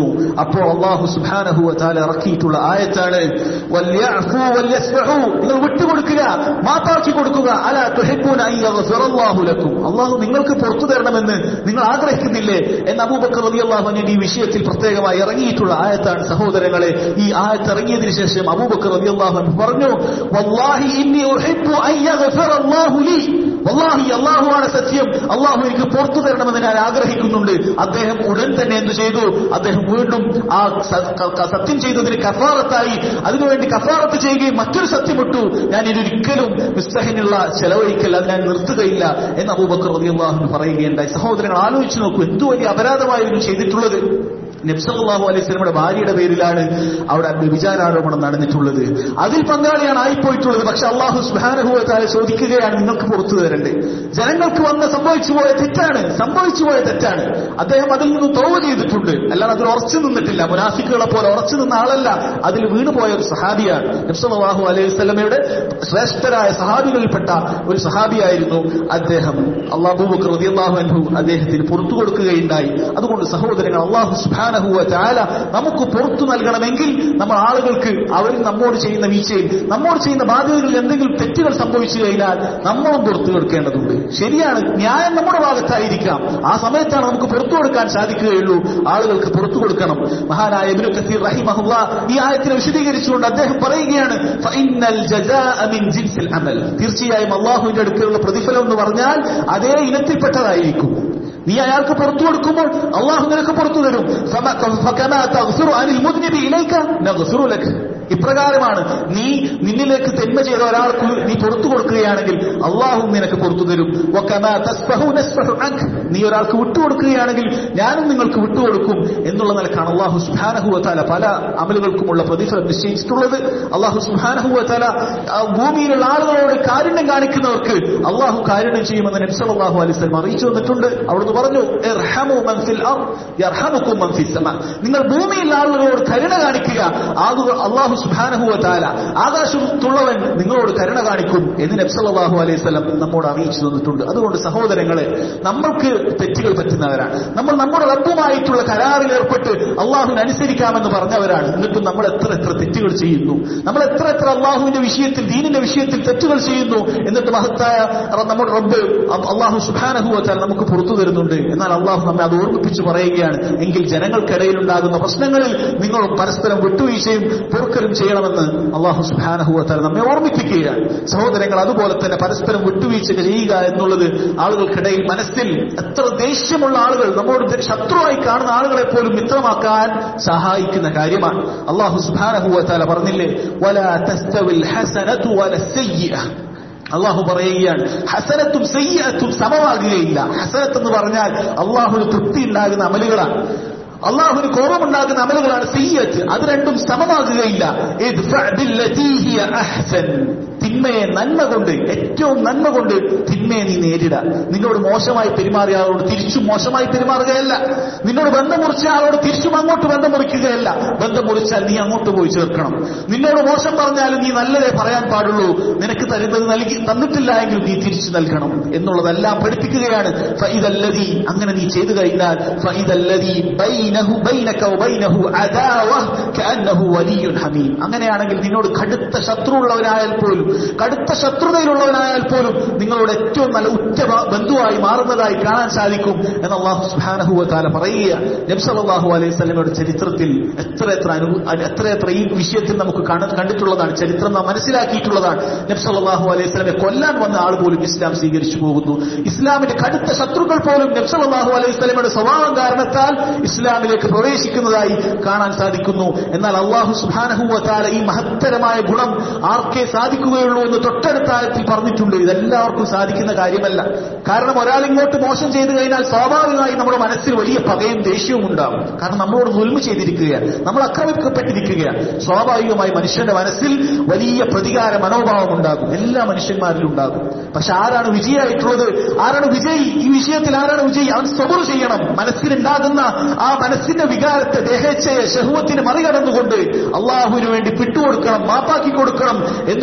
അപ്പോൾ അള്ളാഹു സുബ്ഹാനഹു വതആല ഇറക്കിയിട്ടുള്ള ആയത്താണ് വല്യഅഫു വല്യസ്ഫഹു നിങ്ങൾ വിട്ടുകൊടുക്കുക മാപ്പാക്കി കൊടുക്കുക അല തുഹിബ്ബൂന അൻ യഗ്ഫിറല്ലാഹു ലക്കും അള്ളാഹു നിങ്ങൾക്ക് പുറത്തു തരണമെന്ന് നിങ്ങൾ ആഗ്രഹിക്കുന്നില്ലേ എന്ന് അബൂബക്കർ റളിയല്ലാഹു അൻഹു ഈ വിഷയത്തിൽ പ്രത്യേകമായി ഇറങ്ങിയിട്ടുള്ള ആയത്താണ് സഹോദരങ്ങളെ ഈ ആയത്ത് ഇറങ്ങിയതിനു ശേഷം അബൂബക്കർ റളിയല്ലാഹു അൻഹു പറഞ്ഞു വല്ലാഹി ഇന്നി ഉഹിബ്ബു അൻ യഗ്ഫിറല്ലാഹു ലി വല്ലാഹി അള്ളാഹുവാണ് സത്യം അള്ളാഹു എനിക്ക് പുറത്തു തരണമെന്ന് ഞാൻ ആഗ്രഹിക്കുന്നുണ്ട് അദ്ദേഹം ഉടൻ തന്നെ എന്തു ചെയ്തു അദ്ദേഹം വീണ്ടും ആ സ- ക- ക- സത്യം ചെയ്തതിന് കഫാറത്തായി അതിനുവേണ്ടി കഫാറത്ത് ചെയ്യുകയും മറ്റൊരു സത്യമിട്ടു ഞാൻ ഇതൊരിക്കലും മിസ്തഹിനുള്ള ചെലവഴിക്കൽ അത് ഞാൻ നിർത്തുകയില്ല എന്ന് അബൂബക്കർ റളിയല്ലാഹു പറയുകയുണ്ടായി സഹോദരങ്ങൾ ആലോചിച്ച് നോക്കൂ എന്തു വലിയ അപരാധമായിരുന്നു ചെയ്തിട്ടുള്ളത് നബ്സല്ലാഹു അലൈഹി സ്വലമയുടെ ഭാര്യയുടെ പേരിലാണ് അവിടെ വ്യഭിചാരാരോപണം നടന്നിട്ടുള്ളത് അതിൽ പങ്കാളിയാണ് ആയിപ്പോയിട്ടുള്ളത് പക്ഷെ അള്ളാഹു സുഹാനുഭവത്താലെ ചോദിക്കുകയാണ് നിങ്ങൾക്ക് പുറത്തു തരണ്ടേ ജനങ്ങൾക്ക് വന്ന് സംഭവിച്ചു പോയ തെറ്റാണ് സംഭവിച്ചു പോയ തെറ്റാണ് അദ്ദേഹം അതിൽ നിന്ന് തോവ് ചെയ്തിട്ടുണ്ട് അല്ലാതെ അതിൽ ഉറച്ചു നിന്നിട്ടില്ല മുനാഫിക്കുകളെ പോലെ ഉറച്ചു നിന്ന ആളല്ല അതിൽ വീണുപോയ ഒരു സഹാബിയാണ് നബ്സല്ലാഹു അലൈഹി സ്വലമയുടെ ശ്രേഷ്ഠരായ സഹാബികളിൽപ്പെട്ട ഒരു സഹാബിയായിരുന്നു അദ്ദേഹം അള്ളാഹു റളിയല്ലാഹു അൻഹു അദ്ദേഹത്തിന് പുറത്തു കൊടുക്കുകയുണ്ടായി അതുകൊണ്ട് സഹോദരങ്ങൾ അള്ളാഹു സുബ്ഹാനഹു വതആല നമുക്ക് പുറത്തു നൽകണമെങ്കിൽ നമ്മൾ ആളുകൾക്ക് അവർ നമ്മോട് ചെയ്യുന്ന വീഴ്ചയിൽ നമ്മോട് ചെയ്യുന്ന ബാധ്യതകളിൽ എന്തെങ്കിലും തെറ്റുകൾ സംഭവിച്ചു കഴിഞ്ഞാൽ നമ്മളും പുറത്തു കൊടുക്കേണ്ടതുണ്ട് ശരിയാണ് ന്യായം നമ്മുടെ ഭാഗത്തായിരിക്കാം ആ സമയത്താണ് നമുക്ക് പുറത്തു കൊടുക്കാൻ സാധിക്കുകയുള്ളൂ ആളുകൾക്ക് പുറത്തു കൊടുക്കണം മഹാനായ ഇബ്നു കസീർ റഹിമഹുല്ല ഈ ആയത്തിനെ വിശദീകരിച്ചുകൊണ്ട് അദ്ദേഹം പറയുകയാണ് ഫഇന്നൽ ജസാഅ മിൻ ജിൻസിൽ അമൽ തീർച്ചയായും അള്ളാഹുവിന്റെ അടുക്കലുള്ള പ്രതിഫലം എന്ന് പറഞ്ഞാൽ അതേ ഇനത്തിൽപ്പെട്ടതായിരിക്കും നീ അയാൾക്ക് പുറത്തു കൊടുക്കുമ്പോൾ അള്ളാഹു നിനക്ക് പുറത്തു തരും ഫമ- ഫകമാ തഗ്ഫിറു അനിൽ മുദ്നിബി ഇലൈക നഗ്ഫിറു ലക. ഇപ്രകാരമാണ് നീ നിന്നിലേക്ക് തിന്മ ചെയ്ത ഒരാൾക്ക് നീ പുറത്തു കൊടുക്കുകയാണെങ്കിൽ അള്ളാഹു നിനക്ക് പുറത്തു തരും വകമാ തസ്ഫഹു നസ്ഫഹു അൻക. നീ ഒരാൾക്ക് വിട്ടുകൊടുക്കുകയാണെങ്കിൽ ഞാനും നിങ്ങൾക്ക് വിട്ടുകൊടുക്കും എന്നുള്ള നിലക്കാണ് അള്ളാഹു സുബ്ഹാനഹു വതആല പല അമലുകൾക്കുമുള്ള പ്രതിഫലം നിശ്ചയിച്ചിട്ടുള്ളത് അള്ളാഹു സുബ്ഹാനഹു വതആല ആ ഭൂമിയിലുള്ള ആളുകളോട് കാരുണ്യം കാണിക്കുന്നവർക്ക് അള്ളാഹു കാരുണ്യം ചെയ്യുമെന്ന് നബി സല്ലല്ലാഹു അലൈഹി വസല്ലം അറിയിച്ചു തന്നിട്ടുണ്ട് അവിടുന്ന് പറഞ്ഞു ഇർഹമു മൻ ഫിൽ അർദ് യർഹമുക്കും മൻ ഫിസ് സമ നിങ്ങൾ ഭൂമിയിലുള്ള ആളുകളോട് കരുണ കാണിക്കുക ആളുകൾ അള്ളാഹു സുബ്ഹാനഹു വതആല ആകാശത്തുള്ളവൻ നിങ്ങളോട് കരുണ കാണിക്കും എന്ന് നബി സല്ലല്ലാഹു അലൈഹി വസല്ലം നമ്മോട് അറിയിച്ചു തന്നിട്ടുണ്ട് അതുകൊണ്ട് സഹോദരങ്ങളെ നമ്മൾക്ക് തെറ്റുകൾ പറ്റുന്നവരാണ് നമ്മൾ നമ്മുടെ റബ്ബുമായിട്ടുള്ള കരാറിൽ ഏർപ്പെട്ട് അള്ളാഹുവിനെ അനുസരിക്കാമെന്ന് പറഞ്ഞവരാണ് എന്നിട്ടും നമ്മൾ എത്ര എത്ര തെറ്റുകൾ ചെയ്യുന്നു നമ്മൾ എത്ര എത്ര അള്ളാഹുവിന്റെ വിഷയത്തിൽ ദീനിന്റെ വിഷയത്തിൽ തെറ്റുകൾ ചെയ്യുന്നു എന്നിട്ട് മഹത്തായ റ- നമ്മുടെ റബ്ബ് അ- അള്ളാഹു സുബാനഹുവച്ചാൽ നമുക്ക് പുറത്തു തരുന്നുണ്ട് എന്നാൽ അള്ളാഹു നമ്മെ അത് ഓർമ്മിപ്പിച്ച് പറയുകയാണ് എങ്കിൽ ജനങ്ങൾക്കിടയിൽ ഉണ്ടാകുന്ന പ്രശ്നങ്ങളിൽ നിങ്ങൾ പരസ്പരം വിട്ടുവീഴ്ചയും പൊറുക്കലും ചെയ്യണമെന്ന് അള്ളാഹു സുബാനഹുവത്താൽ നമ്മെ ഓർമ്മിപ്പിക്കുകയാണ് സഹോദരങ്ങൾ അതുപോലെ തന്നെ പരസ്പരം വിട്ടുവീഴ്ച ചെയ്യുക എന്നുള്ളത് ആളുകൾക്കിടയിൽ മനസ്സിൽ എത്ര ദേഷ്യമുള്ള ആളുകൾ നമ്മോട് ശത്രുവായി കാണുന്ന ആളുകളെ പോലും മിത്രമാക്കാൻ സഹായിക്കുന്ന കാര്യമാണ് അള്ളാഹു സുബാനഹുവത്താല പറഞ്ഞില്ലേ വലാ തസ്തവിൽ ഹസനതു വല സയ്യിഅ അള്ളാഹു പറയുകയാണ് ഹസനത്തും സയ്യത്തും സമമാകുകയില്ല ഹസനത്ത് എന്ന് പറഞ്ഞാൽ അള്ളാഹുന് തൃപ്തി ഉണ്ടാകുന്ന അമലുകളാണ് അള്ളാഹുന് കോപമുണ്ടാകുന്ന അമലുകളാണ് സയ്യത്ത് അത് രണ്ടും സമമാകുകയില്ല ഇദ്ഫഅ ബില്ലതീ ഹിയ അഹ്സൻ. തിന്മയെ നന്മ കൊണ്ട് ഏറ്റവും നന്മ കൊണ്ട് തിന്മയെ നീ നേരിട നിന്നോട് മോശമായി പെരുമാറിയ ആളോട് തിരിച്ചും മോശമായി പെരുമാറുകയല്ല നിന്നോട് ബന്ധം മുറിച്ച ആളോട് തിരിച്ചും അങ്ങോട്ട് ബന്ധം മുറിക്കുകയല്ല ബന്ധം മുറിച്ചാൽ നീ അങ്ങോട്ട് പോയി ചേർക്കണം നിന്നോട് മോശം പറഞ്ഞാലും നീ നല്ലതേ പറയാൻ പാടുള്ളൂ നിനക്ക് തരുന്നത് നൽകി തന്നിട്ടില്ല എങ്കിൽ നീ തിരിച്ചു നൽകണം എന്നുള്ളതെല്ലാം പഠിപ്പിക്കുകയാണ് ഫൈദല്ലദീ അങ്ങനെ നീ ചെയ്തു കഴിഞ്ഞാൽ ഫൈദല്ലദീ ബൈനഹു ബൈനക വബൈനഹു അദാവ കഅന്നഹു വലിയ്യുൻ ഹമീം അങ്ങനെയാണെങ്കിൽ നിന്നോട് കടുത്ത ശത്രുവുള്ളവനായാൽ പോലും കടുത്ത ശത്രുതയിലുള്ളവനായാൽ പോലും നിങ്ങളോട് ഏറ്റവും നല്ല ഉറ്റ ബ- ബന്ധുവായി മാറുന്നതായി കാണാൻ സാധിക്കും എന്ന് അള്ളാഹു സുബ്ഹാനഹു വതആല പറയുക നബി സല്ലല്ലാഹു അലൈഹി വസല്ലമയുടെ ചരിത്രത്തിൽ എത്ര എത്ര അനു എത്ര എത്ര ഈ വിഷയത്തിൽ നമുക്ക് കാണ- കണ്ടിട്ടുള്ളതാണ് ചരിത്രം നാം മനസ്സിലാക്കിയിട്ടുള്ളതാണ് നബി സല്ലല്ലാഹു അലൈഹി വസല്ലമയെ കൊല്ലാൻ വന്ന ആൾ പോലും ഇസ്ലാം സ്വീകരിച്ചു പോകുന്നു ഇസ്ലാമിന്റെ കടുത്ത ശത്രുക്കൾ പോലും നബി സല്ലല്ലാഹു അലൈഹി വസല്ലമയുടെ സ്വഭാവം കാരണത്താൽ ഇസ്ലാമിലേക്ക് പ്രവേശിക്കുന്നതായി കാണാൻ സാധിക്കുന്നു എന്നാൽ അള്ളാഹു സുബ്ഹാനഹു വതആല ഈ മഹത്തരമായ ഗുണം ആർക്കേ സാധിക്കുകയുള്ളൂ എന്ന് തൊട്ടടുത്ത ആയത്തിൽ പറഞ്ഞിട്ടുണ്ട് ഇതെല്ലാവർക്കും സാധിക്കുന്ന കാര്യമല്ല കാരണം ഒരാൾ ഇങ്ങോട്ട് മോശം ചെയ്തു കഴിഞ്ഞാൽ സ്വാഭാവികമായി നമ്മുടെ മനസ്സിൽ വലിയ പകയും ദേഷ്യവും ഉണ്ടാവും കാരണം നമ്മളോട് ദുൽമ ചെയ്തിരിക്കുകയാണ് നമ്മൾ ആക്രമിക്കപ്പെട്ടിരിക്കുകയാണ് സ്വാഭാവികമായി മനുഷ്യന്റെ മനസ്സിൽ വലിയ പ്രതികാര മനോഭാവം ഉണ്ടാകും എല്ലാ മനുഷ്യന്മാരിലും ഉണ്ടാകും പക്ഷെ ആരാണ് വിജയായിട്ടുള്ളത് ആരാണ് വിജയി ഈ വിഷയത്തിൽ ആരാണ് വിജയി അവൻ സബർ ചെയ്യണം മനസ്സിലുണ്ടാകുന്ന ആ മനസ്സിന്റെ വികാരത്തെ ദേഹേച്ഛയെ ശഹുവത്തിന് മറികടന്നുകൊണ്ട് അള്ളാഹുവിന് വേണ്ടി വിട്ടുകൊടുക്കണം മാപ്പാക്കി കൊടുക്കണം എന്ന് പറയുന്ന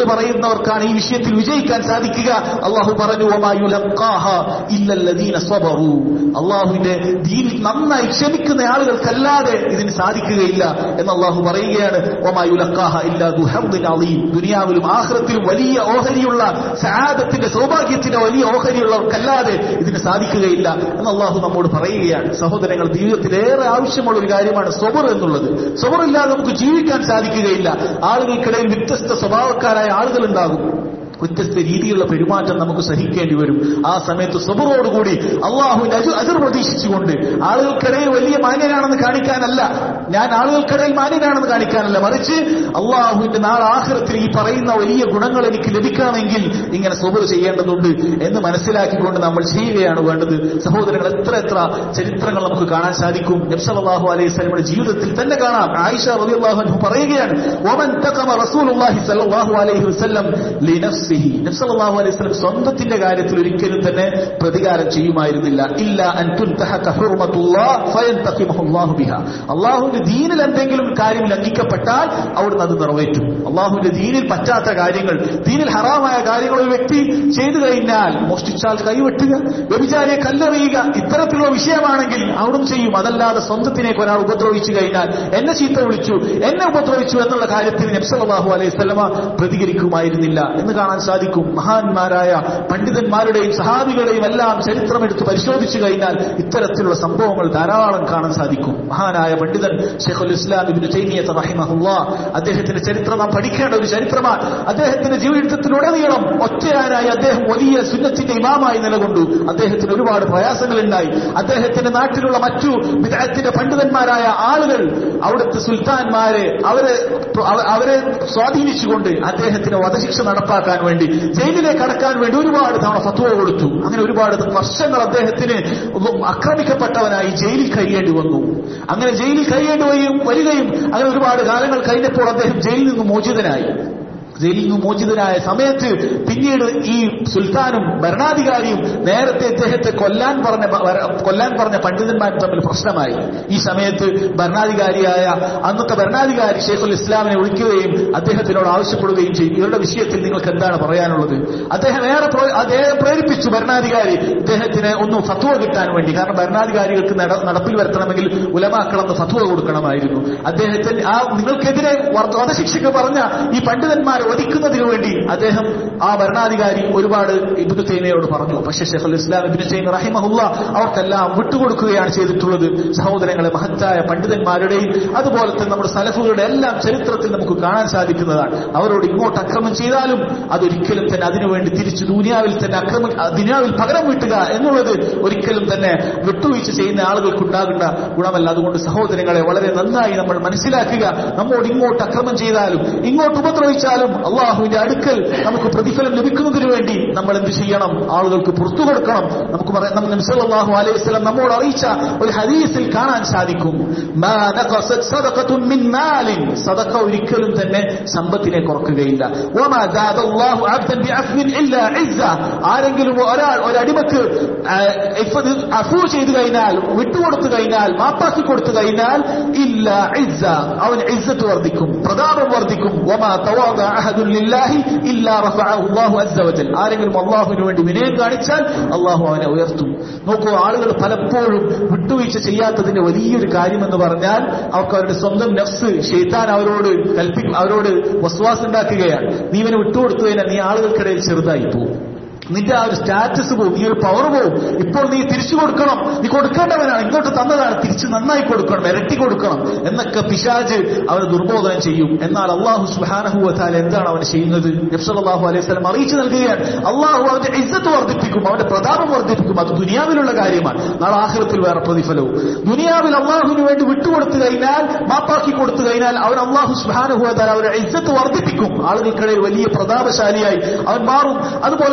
തക്കുവയുള്ളവർക്കാണ് ഈ വിഷയത്തിൽ വിജയിക്കാൻ സാധിക്കുക അള്ളാഹു പറഞ്ഞു "വമാ യുലഖാഹ ഇല്ലല്ലദീന സ്വബറു." അള്ളാഹുവിന്റെ ദീനിൽ നന്നായി ക്ഷമിക്കുന്ന ആളുകൾക്കല്ലാതെ ഇതിന് സാധിക്കുകയില്ല എന്ന് അള്ളാഹു പറയുകയാണ് "വമാ യുലഖാഹ ഇല്ലാ ദു ഹദ്ദിൻ അളീം." ദുനിയാവിലും ആഖിറത്തിലും വലിയ ഓഹരിയുള്ള സഹാദത്തിന്റെ സൗഭാഗ്യത്തിന്റെ വലിയ ഓഹരിയുള്ളവർക്കല്ലാതെ ഇതിന് സാധിക്കുകയില്ല എന്ന് അള്ളാഹു നമ്മോട് പറയുകയാണ് സഹോദരങ്ങൾ ജീവിതത്തിൽ ഏറെ ആവശ്യമുള്ള ഒരു കാര്യമാണ് സ്വബർ എന്നുള്ളത് സ്വബർ ഇല്ലാതെ നമുക്ക് ജീവിക്കാൻ സാധിക്കുകയില്ല ആളുകൾക്കിടയിൽ വ്യത്യസ്ത സ്വഭാവക്കാരായ ആളുകൾ ഉണ്ടാകും വ്യത്യസ്ത രീതിയിലുള്ള പെരുമാറ്റം നമുക്ക് സഹിക്കേണ്ടി വരും ആ സമയത്ത് സ്വബറോടുകൂടി അള്ളാഹുവിന്റെ അജു അജർ പ്രതീക്ഷിച്ചുകൊണ്ട് ആളുകൾക്കിടയിൽ വലിയ മാന്യനാണെന്ന് കാണിക്കാനല്ല ഞാൻ ആളുകൾക്കിടയിൽ മാന്യനാണെന്ന് കാണിക്കാനല്ല മറിച്ച് അള്ളാഹുവിന്റെ നാളെ ആഹ്റത്തിൽ ഈ പറയുന്ന വലിയ ഗുണങ്ങൾ എനിക്ക് ലഭിക്കണമെങ്കിൽ ഇങ്ങനെ സ്വബർ ചെയ്യേണ്ടതുണ്ട് എന്ന് മനസ്സിലാക്കിക്കൊണ്ട് നമ്മൾ ചെയ്യുകയാണ് വേണ്ടത് സഹോദരങ്ങൾ എത്ര എത്ര ചരിത്രങ്ങൾ നമുക്ക് കാണാൻ സാധിക്കും നബ്സലാഹു അലൈഹി സ്വലമിയുടെ ജീവിതത്തിൽ തന്നെ കാണാം ആയിഷ റളിയല്ലാഹു അൻഹു പറയുകയാണ് ഒമൻ തഖമ റസൂലുള്ളാഹി സ്വല്ലല്ലാഹു അലൈഹി വസല്ലം ലിനഫ്സിഹി നബ്സല്ലാഹു അലൈഹി വസല്ലം സ്വന്തത്തിന്റെ കാര്യത്തിൽ ഒരിക്കലും തന്നെ പ്രതികാരം ചെയ്യുമായിരുന്നില്ല ഇല്ല അൻ തുൻതഹക ഹുർമത്തുല്ലാഹ് ഫയന്തഖിമഹു അല്ലാഹു ബിഹാ അല്ലാഹുവിന്റെ ദീനിൽ എന്തെങ്കിലും കാര്യം ലംഘിക്കപ്പെട്ടാൽ അവിടുന്ന് അത് നിറവേറ്റും അള്ളാഹുവിന്റെ ദീനിൽ പറ്റാത്ത കാര്യങ്ങൾ ദീനിൽ ഹറാമായ കാര്യങ്ങൾ ഒരു വ്യക്തി ചെയ്തു കഴിഞ്ഞാൽ മോഷ്ടിച്ചാൽ കൈവെട്ടുക വ്യഭിചാരിയെ കല്ലെറിയുക ഇത്തരത്തിലുള്ള വിഷയമാണെങ്കിൽ അവിടും ചെയ്യും അതല്ലാതെ സ്വന്തത്തിനേക്ക് ഒരാൾ ഉപദ്രവിച്ചു കഴിഞ്ഞാൽ എന്നെ ചീത്ത വിളിച്ചു എന്നെ ഉപദ്രവിച്ചു എന്നുള്ള കാര്യത്തിൽ നബ്സലാഹു അലൈഹി സ്വലമ പ്രതികരിക്കുമായിരുന്നില്ല എന്ന് കാണാൻ സാധിക്കും മഹാന്മാരായ പണ്ഡിതന്മാരുടെയും സഹാബികളുടെയും എല്ലാം ചരിത്രം എടുത്ത് പരിശോധിച്ചു കഴിഞ്ഞാൽ ഇത്തരത്തിലുള്ള സംഭവങ്ങൾ ധാരാളം കാണാൻ സാധിക്കും മഹാനായ പണ്ഡിതൻ ഷെഖുൽ ഇസ്ലാം ഇബിന് തൈമിയത്ത് റഹിമഹുല്ല അദ്ദേഹത്തിന്റെ ചരിത്രം നാം പഠിക്കേണ്ട ഒരു ചരിത്രമാണ് അദ്ദേഹത്തിന്റെ ജീവിതത്തിലുടനീളം ഒറ്റയാനായി അദ്ദേഹം വലിയ സുന്നത്തിന്റെ ഇമാമായി നിലകൊണ്ടു അദ്ദേഹത്തിന് ഒരുപാട് പ്രയാസങ്ങളുണ്ടായി അദ്ദേഹത്തിന്റെ നാട്ടിലുള്ള മറ്റു വിദഗ്ധത്തിന്റെ പണ്ഡിതന്മാരായ ആളുകൾ അവിടുത്തെ സുൽത്താൻമാരെ അവരെ അവരെ സ്വാധീനിച്ചുകൊണ്ട് അദ്ദേഹത്തിന് വധശിക്ഷ നടപ്പാക്കാൻ വേണ്ടി ജയിലിലേക്ക് അടക്കാൻ വേണ്ടി ഒരുപാട് തവണ ഫത്വ കൊടുത്തു അങ്ങനെ ഒരുപാട് വർഷങ്ങൾ അദ്ദേഹത്തിന് ആക്രമിക്കപ്പെട്ടവനായി ജയിലിൽ കഴിയേണ്ടി വന്നു അങ്ങനെ ജയിലിൽ കഴിയേണ്ടി വരികയും വരികയും അങ്ങനെ ഒരുപാട് കാലങ്ങൾ കഴിഞ്ഞപ്പോൾ അദ്ദേഹം ജയിലിൽ നിന്ന് മോചിതനായി ജയിലിൽ നിന്ന് മോചിതനായ സമയത്ത് പിന്നീട് ഈ സുൽത്താനും ഭരണാധികാരിയും നേരത്തെ ഇദ്ദേഹത്തെ കൊല്ലാൻ പറഞ്ഞ കൊല്ലാൻ പറഞ്ഞ പണ്ഡിതന്മാരും തമ്മിൽ പ്രശ്നമായി ഈ സമയത്ത് ഭരണാധികാരിയായ അന്നത്തെ ഭരണാധികാരി ഷെയ്ഖുൽ ഇസ്ലാമിനെ വിളിക്കുകയും അദ്ദേഹത്തിനോട് ആവശ്യപ്പെടുകയും ചെയ്യും ഇവരുടെ വിഷയത്തിൽ നിങ്ങൾക്ക് എന്താണ് പറയാനുള്ളത് അദ്ദേഹം ഏറെ അദ്ദേഹം പ്രേരിപ്പിച്ചു ഭരണാധികാരി ഇദ്ദേഹത്തിന് ഒന്ന് ഫത്വ കിട്ടാൻ വേണ്ടി കാരണം ഭരണാധികാരികൾക്ക് നടപ്പിൽ വരുത്തണമെങ്കിൽ ഉലമാക്കളെന്ന് ഫത്വ കൊടുക്കണമായിരുന്നു അദ്ദേഹത്തിന് ആ നിങ്ങൾക്കെതിരെ വധശിക്ഷയ്ക്ക് പറഞ്ഞ ഈ പണ്ഡിതന്മാരെ വധിക്കുന്നതിന് വേണ്ടി അദ്ദേഹം ആ ഭരണാധികാരി ഒരുപാട് ഇബിനു തൈമയോട് പറഞ്ഞു പക്ഷേ ഷെഖുൽ ഇസ്ലാം ഇബിനു തൈമ റഹിമഹുല്ല അവർക്കെല്ലാം വിട്ടുകൊടുക്കുകയാണ് ചെയ്തിട്ടുള്ളത് സഹോദരങ്ങളെ മഹത്തായ പണ്ഡിതന്മാരുടെയും അതുപോലെ തന്നെ നമ്മുടെ സലഫുകളുടെ എല്ലാം ചരിത്രത്തിൽ നമുക്ക് കാണാൻ സാധിക്കുന്നതാണ് അവരോട് ഇങ്ങോട്ട് അക്രമം ചെയ്താലും അതൊരിക്കലും തന്നെ അതിനുവേണ്ടി തിരിച്ചു ദുനിയാവിൽ തന്നെ അക്രമം ദുനിയാവിൽ പകരം വീട്ടുക എന്നുള്ളത് ഒരിക്കലും തന്നെ വിട്ടുവീഴ്ച ചെയ്യുന്ന ആളുകൾക്കുണ്ടാകേണ്ട ഗുണമല്ല അതുകൊണ്ട് സഹോദരങ്ങളെ വളരെ നന്നായി നമ്മൾ മനസ്സിലാക്കുക നമ്മോട് ഇങ്ങോട്ട് അക്രമം ചെയ്താലും ഇങ്ങോട്ട് ഉപദ്രവിച്ചാലും അള്ളാഹുവിന്റെ അടുക്കൽ നമുക്ക് പ്രതിഫലം ലഭിക്കുന്നതിന് വേണ്ടി നമ്മൾ എന്ത് ചെയ്യണം ആളുകൾക്ക് പുറത്തു കൊടുക്കണം നമുക്ക് പറയാം നബ്സല്ലാഹു അലൈഹി വസല്ലം നമ്മോട് അറിയിച്ച ഒരു ഹദീസിൽ കാണാൻ സാധിക്കും സദക്ക ഒരിക്കലും തന്നെ സമ്പത്തിനെ കുറക്കുകയില്ല ആരെങ്കിലും ഒരാൾ ഒരടിമക്ക് അഫൂ ചെയ്തു കഴിഞ്ഞാൽ വിട്ടുകൊടുത്തു കഴിഞ്ഞാൽ മാപ്പാക്കി കൊടുത്തു കഴിഞ്ഞാൽ ഇല്ല ഇസ്സ അവൻ ഇസ്സത്ത് വർദ്ധിക്കും പ്രതാപം വർദ്ധിക്കും ഒമാ തവാദ അഹദുല്ലാഹി ഇല്ലാ റഫഅഹു അല്ലാഹു അസ്സ വജൽ ആരെങ്കിലും അള്ളാഹുവിന് വേണ്ടി വിനയം കാണിച്ചാൽ അള്ളാഹു അവനെ ഉയർത്തും നോക്കൂ ആളുകൾ പലപ്പോഴും വിട്ടുവീഴ്ച ചെയ്യാത്തതിന്റെ വലിയൊരു കാര്യമെന്ന് പറഞ്ഞാൽ അവർക്ക് അവരുടെ സ്വന്തം നഫ്സ് ഷെയ്ത്താൻ അവരോട് കൽപ്പി അവരോട് വസ്വാസ് ഉണ്ടാക്കുകയാണ് നീ ഇവനെ വിട്ടുകൊടുത്തു കഴിഞ്ഞാൽ നീ ആളുകൾക്കിടയിൽ ചെറുതായി പോകും നിന്റെ ആ ഒരു സ്റ്റാറ്റസ് പോവും നീ ഒരു പവർ പോവും ഇപ്പോൾ നീ തിരിച്ചു കൊടുക്കണം നീ കൊടുക്കേണ്ടവനാണ് ഇങ്ങോട്ട് തന്നതാണ് തിരിച്ച് നന്നായി കൊടുക്കണം ഇരട്ടി കൊടുക്കണം എന്നൊക്കെ പിശാജ് അവന് ദുർബോധനം ചെയ്യും എന്നാൽ അള്ളാഹു സുഹാനഹുവത്താൽ എന്താണ് അവൻ ചെയ്യുന്നത് നബ്സല്ലാഹു അലൈഹി സ്വലം അറിയിച്ചു നൽകുകയാണ് അള്ളാഹു അവന്റെ ഇജ്ജത്ത് വർദ്ധിപ്പിക്കും അവന്റെ പ്രതാപം വർദ്ധിപ്പിക്കും അത് ദുനിയാവിലുള്ള കാര്യമാണ് നാളെ ആഹ്ലത്തിൽ വേറെ പ്രതിഫലവും ദുനിയാവിൽ അള്ളാഹുവിന് വേണ്ടി വിട്ടുകൊടുത്തു കഴിഞ്ഞാൽ മാപ്പാക്കി കൊടുത്തു കഴിഞ്ഞാൽ അവൻ അള്ളാഹു സുഹാനഹുവത്താൽ അവരുടെ ഇജ്ജത്ത് വർദ്ധിപ്പിക്കും ആളുകൾക്കിടയിൽ വലിയ പ്രതാപശാലിയായി അവൻ മാറും അതുപോലെ തന്നെ ആളുകൾ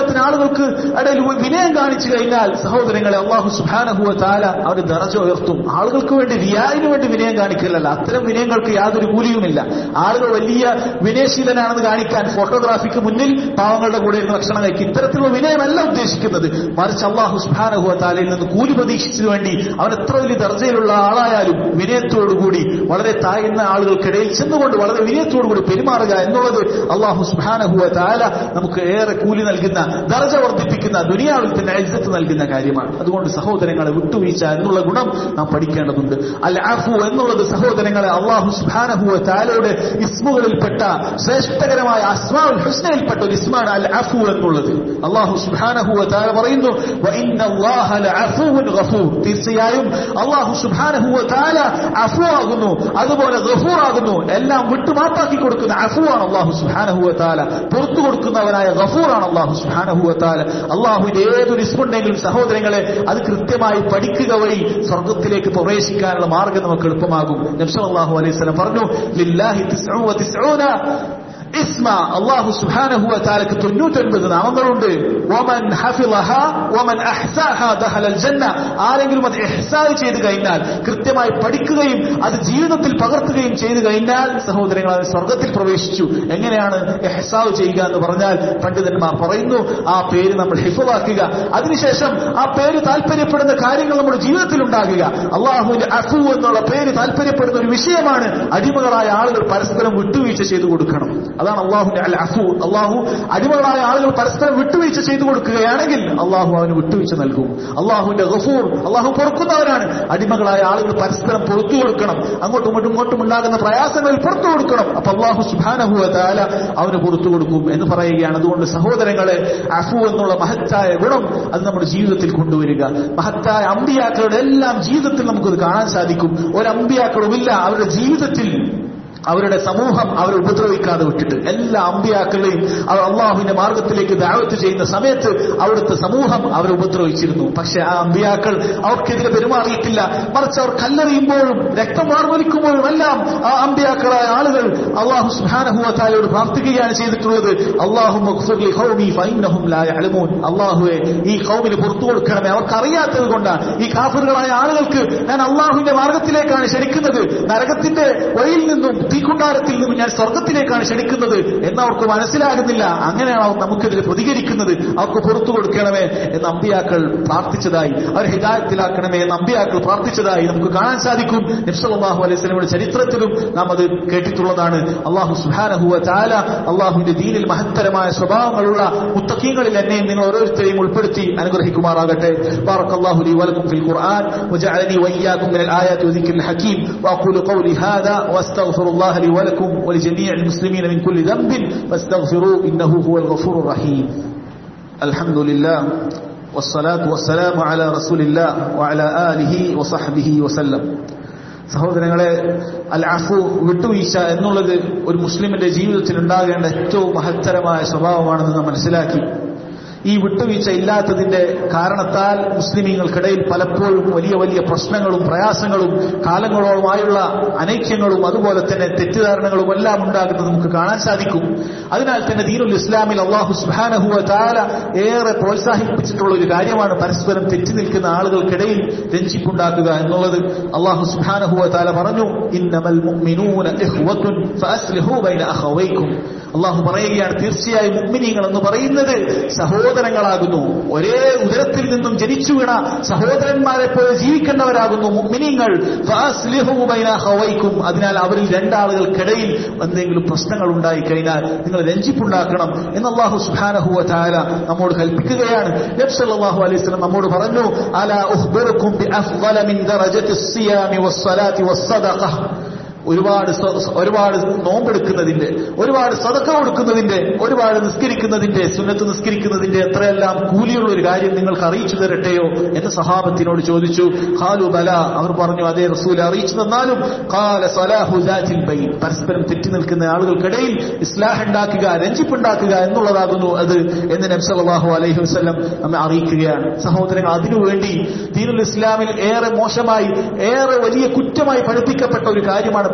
ആളുകൾക്ക് ഇടയിൽ വിനയം കാണിച്ചു കഴിഞ്ഞാൽ സഹോദരങ്ങളെ അള്ളാഹു സുബാനഹുവ താല അവർ ദറജ ഉയർത്തും ആളുകൾക്ക് വേണ്ടി റിയായിന് വേണ്ടി വിനയം കാണിക്കില്ലല്ല അത്തരം വിനയങ്ങൾക്ക് യാതൊരു കൂലിയുമില്ല ആളുകൾ വലിയ വിനയശീലനാണെന്ന് കാണിക്കാൻ ഫോട്ടോഗ്രാഫിക്ക് മുന്നിൽ പാവങ്ങളുടെ കൂടെ ഇരുന്ന് ഭക്ഷണം കഴിക്കും ഇത്തരത്തിലുള്ള വിനയമല്ല ഉദ്ദേശിക്കുന്നത് മറിച്ച് അള്ളാഹു സുബാനഹുവ താലയിൽ നിന്ന് കൂലി പ്രതീക്ഷിച്ചതിനു വേണ്ടി അവൻ എത്ര വലിയ ദർജയിലുള്ള ആളായാലും വിനയത്തോടുകൂടി വളരെ താഴ്ന്ന ആളുകൾക്കിടയിൽ ചെന്നുകൊണ്ട് വളരെ വിനയത്തോടുകൂടി പെരുമാറുക എന്നുള്ളത് അള്ളാഹു സുബാനഹുവ താല നമുക്ക് ഏറെ കൂലി നൽകുന്ന ദർജ വർദ്ധിപ്പിക്കുന്ന ദുനിയാവിൽ തന്നെ ഇജ്ജത്ത് നൽകുന്ന കാര്യമാണ് അതുകൊണ്ട് സഹോദരങ്ങളെ വിട്ടുവീഴ്ച എന്നുള്ള ഗുണം നാം പഠിക്കേണ്ടതുണ്ട് അൽ അഫു എന്നുള്ളത് സഹോദരങ്ങളെ അള്ളാഹു സുബാനഹുവ താലയുടെ ഇസ്മുകളിൽപ്പെട്ട ശ്രേഷ്ഠകരമായ അസ്മാഉൽ ഹുസ്നയിൽപ്പെട്ട ഒരു ഇസ്മാണ് അൽ അഫു എന്നുള്ളത് അള്ളാഹു സുബാനഹുവ താല പറയുന്നു "വഇന്ന അല്ലാഹ ലഅഫുവുൻ ഗഫൂർ." തീർച്ചയായും അള്ളാഹു സുബാനഹുവ താല അഫു ആകുന്നു അതുപോലെ ഗഫൂർ ആകുന്നു എല്ലാം വിട്ടുമാപ്പാക്കി കൊടുക്കുന്ന അഫുവാണ് അള്ളാഹു സുബാനഹുവ താല പുറത്തു കൊടുക്കുന്നവനായ ഗഫൂറാണ് അള്ളാഹു സുബാനഹുവ താല അള്ളാഹുവിന്റെ ഏതൊരു ഇസ്മുണ്ടെങ്കിലും സഹോദരങ്ങളെ അത് കൃത്യമായി പഠിക്കുക വഴി സ്വർഗത്തിലേക്ക് പ്രവേശിക്കാനുള്ള മാർഗം നമുക്ക് എളുപ്പമാകും നബ്സ് അള്ളാഹു അലൈഹി സ്വലം പറഞ്ഞു ലില്ലാഹി തിസ്ഉ വ തിസ്ഊന ഇസ്മ അള്ളാഹു സുബ്ഹാനഹു വതആലക്ക് 99 നാമങ്ങളുണ്ട് വമൻ ഹഫിളഹ വമൻ അഹ്സാഹ ദഖലൽ ജന്ന ആരെങ്കിലും അത് ഇഹ്സാൻ ചെയ്തു കഴിഞ്ഞാൽ കൃത്യമായി പഠിക്കുകയും അത് ജീവിതത്തിൽ പകർത്തുകയും ചെയ്തു കഴിഞ്ഞാൽ സഹോദരങ്ങൾ അവൻ സ്വർഗത്തിൽ പ്രവേശിച്ചു എങ്ങനെയാണ് ഇഹ്സാവ് ചെയ്യുക എന്ന് പറഞ്ഞാൽ പണ്ഡിതന്മാർ പറയുന്നു ആ പേര് നമ്മൾ ഹിഫവാക്കുക അതിനുശേഷം ആ പേര് താല്പര്യപ്പെടുന്ന കാര്യങ്ങൾ നമ്മുടെ ജീവിതത്തിൽ ഉണ്ടാകുക അള്ളാഹുവിന്റെ അഫു എന്നുള്ള പേര് താല്പര്യപ്പെടുന്ന ഒരു വിഷയമാണ് അടിമകളായ ആളുകൾ പരസ്പരം വിട്ടുവീഴ്ച ചെയ്തു കൊടുക്കണം അതാണ് അള്ളാഹുന്റെ അൽ അഫു അള്ളാഹു അടിമകളായ ആളുകൾ പരസ്പരം വിട്ടുവീഴ്ച ചെയ്തു കൊടുക്കുകയാണെങ്കിൽ അള്ളാഹു അവന് വിട്ടുവീഴ്ച നൽകും അള്ളാഹുവിന്റെ ഗഫൂർ അള്ളാഹു പൊറുക്കുന്നവരാണ് അടിമകളായ ആളുകൾ പരസ്പരം പുറത്തു കൊടുക്കണം അങ്ങോട്ടും ഇങ്ങോട്ടും ഇങ്ങോട്ടും ഉണ്ടാകുന്ന പ്രയാസങ്ങളിൽ പുറത്തു കൊടുക്കണം അപ്പൊ അള്ളാഹു സുബാനഹു താല അവന് പുറത്തു കൊടുക്കും എന്ന് പറയുകയാണ് അതുകൊണ്ട് സഹോദരങ്ങളെ അഫു എന്നുള്ള മഹത്തായ ഗുണം അത് നമ്മുടെ ജീവിതത്തിൽ കൊണ്ടുവരിക മഹത്തായ അമ്പിയാക്കളുടെ എല്ലാം ജീവിതത്തിൽ നമുക്കത് കാണാൻ സാധിക്കും ഒരു അമ്പിയാക്കളുമില്ല അവരുടെ ജീവിതത്തിൽ അവരുടെ സമൂഹം അവരെ ഉപദ്രവിക്കാതെ വിട്ടിട്ട് എല്ലാ അമ്പിയാക്കളെയും അവർ അള്ളാഹുവിന്റെ മാർഗത്തിലേക്ക് ദാവത്ത് ചെയ്യുന്ന സമയത്ത് അവിടുത്തെ സമൂഹം അവരെ ഉപദ്രവിച്ചിരുന്നു പക്ഷെ ആ അമ്പിയാക്കൾ അവർക്കെതിരെ പെരുമാറിയിട്ടില്ല മറിച്ച് അവർ കല്ലെറിയുമ്പോഴും രക്തം വാർമൊലിക്കുമ്പോഴും എല്ലാം ആ അമ്പിയാക്കളായ ആളുകൾ അള്ളാഹു സുഹാനഹുവത്തായോട് പ്രാർത്ഥിക്കുകയാണ് ചെയ്തിട്ടുള്ളത് അള്ളാഹു അള്ളാഹുവെ ഈ കൗമിന് പുറത്തു കൊടുക്കണമേ അവർക്ക് അറിയാത്തത് കൊണ്ടാണ് ഈ കാഫറുകളായ ആളുകൾക്ക് ഞാൻ അള്ളാഹുവിന്റെ മാർഗത്തിലേക്കാണ് ക്ഷണിക്കുന്നത് നരകത്തിന്റെ വഴിയിൽ നിന്നും തീക്കുണ്ടാരത്തിൽ നിന്നും ഞാൻ സ്വർഗത്തിലേക്കാണ് ക്ഷണിക്കുന്നത് എന്ന് അവർക്ക് മനസ്സിലാകുന്നില്ല അങ്ങനെയാണ് അവർ നമുക്കെതിരെ പ്രതികരിക്കുന്നത് അവർക്ക് പുറത്തു കൊടുക്കണമേ എന്ന് അമ്പിയാക്കൾ പ്രാർത്ഥിച്ചതായി അവർ ഹിദായത്തിലാക്കണമേ എന്ന് അമ്പിയാക്കൾ പ്രാർത്ഥിച്ചതായി നമുക്ക് കാണാൻ സാധിക്കും നബ്സല്ലാഹു അലൈഹി സ്വലമിയുടെ ചരിത്രത്തിലും നാം അത് കേട്ടിട്ടുള്ളതാണ് അള്ളാഹു സുഹാനഹുവ ചാല അള്ളാഹുവിന്റെ ദീനിൽ മഹത്തരമായ സ്വഭാവങ്ങളുള്ള മുത്തക്കീങ്ങളിൽ എന്നെയും നിങ്ങൾ ഓരോരുത്തരെയും ഉൾപ്പെടുത്തി അനുഗ്രഹിക്കുമാറാകട്ടെ بارك الله لي ولكم في القرآن وجعلني وإياكم من الآيات وذكر الحكيم وأقول قولي هذا وأستغفر الله لي ولكم ولجميع المسلمين من كل ذنب فاستغفروه إنه هو الغفور الرحيم الحمد لله والصلاة والسلام على رسول الله وعلى آله وصحبه وسلم സഹോദരങ്ങളെ അൽ അഫു വിട്ടുവീഴ്ച എന്നുള്ളത് ഒരു മുസ്ലിമിന്റെ ജീവിതത്തിൽ ഉണ്ടാകേണ്ട ഏറ്റവും മഹത്തരമായ സ്വഭാവമാണെന്ന് നാം മനസ്സിലാക്കി ഈ വിട്ടുവീഴ്ച ഇല്ലാത്തതിന്റെ കാരണത്താൽ മുസ്ലിമീങ്ങൾക്കിടയിൽ പലപ്പോഴും വലിയ വലിയ പ്രശ്നങ്ങളും പ്രയാസങ്ങളും കാലങ്ങളോളമായുള്ള അനൈക്യങ്ങളും അതുപോലെ തന്നെ തെറ്റിദ്ധാരണകളും എല്ലാം ഉണ്ടാകുന്നത് നമുക്ക് കാണാൻ സാധിക്കും അതിനാൽ തന്നെ ദീനുൽ ഇസ്ലാമിൽ അള്ളാഹു സുബാനഹുവ താല ഏറെ പ്രോത്സാഹിപ്പിച്ചിട്ടുള്ള ഒരു കാര്യമാണ് പരസ്പരം തെറ്റി നിൽക്കുന്ന ആളുകൾക്കിടയിൽ രഞ്ജിപ്പുണ്ടാക്കുക എന്നുള്ളത് അള്ളാഹു സുബാനഹുവ താല പറഞ്ഞു ഇന്നമൽ മുഅ്മിനൂന ഇഖ്വത്തുൻ ഫഅസ്ലിഹൂ ബൈന അഖവൈക്കും അള്ളാഹു പറയുകയാണ് തീർച്ചയായും മുഅ്മിനീങ്ങൾ എന്ന് പറയുന്നത് സഹോദരങ്ങളാകുന്നു ഒരേ ഉദരത്തിൽ നിന്നും ജനിച്ചു വീണ സഹോദരന്മാരെ പോലെ ജീവിക്കേണ്ടവരാകുന്നു മുഅ്മിനീങ്ങൾ ഫഅസ്ലിഹൂ ബൈന അഖവൈക്കും അതിനാൽ അവരിൽ രണ്ടാളുകൾക്കിടയിൽ എന്തെങ്കിലും പ്രശ്നങ്ങൾ ഉണ്ടായി കഴിഞ്ഞാൽ നിങ്ങൾ രഞ്ജിപ്പുണ്ടാക്കണം എന്ന് അള്ളാഹു സുബ്ഹാനഹു വ തആല നമ്മോട് കൽപ്പിക്കുകയാണ് നബി സല്ലല്ലാഹു അലൈഹി വസല്ലം നമ്മോട് പറഞ്ഞു അലാ ഉഖ്ബിറുക്കും ബി അഫ്ളല മിൻ ദറജത്തി സിയാമി വസ്സലാത്തി വസ്സദഖ ഒരുപാട് സ്വ- ഒരുപാട് നോമ്പെടുക്കുന്നതിന്റെ ഒരുപാട് സതക്ക കൊടുക്കുന്നതിന്റെ ഒരുപാട് നിസ്കരിക്കുന്നതിന്റെ സുന്നത്ത് നിസ്കരിക്കുന്നതിന്റെ എത്രയെല്ലാം കൂലിയുള്ള ഒരു കാര്യം നിങ്ങൾക്ക് അറിയിച്ചു തരട്ടെയോ എന്ന് സഹാബത്തിനോട് ചോദിച്ചു ഖാലു ബല അവർ പറഞ്ഞു അതേ റസൂൽ അറിയിച്ചു തന്നാലും ഖാല സലാഹു ദാറ്റിൽ ബൈൻ പരസ്പരം തെറ്റി നിൽക്കുന്ന ആളുകൾക്കിടയിൽ ഇസ്ലാഹ് ഉണ്ടാക്കുക രഞ്ജിപ്പുണ്ടാക്കുക എന്നുള്ളതാകുന്നു അത് എന്ന് നബി സല്ലല്ലാഹു അലൈഹി വസല്ലം നമ്മെ അറിയിക്കുകയാണ് സഹോദരങ്ങൾ അതിനുവേണ്ടി ദീനുൽ ഇസ്ലാമിൽ ഏറെ മോശമായി ഏറെ വലിയ കുറ്റമായി പഠിപ്പിക്കപ്പെട്ട ഒരു കാര്യമാണ്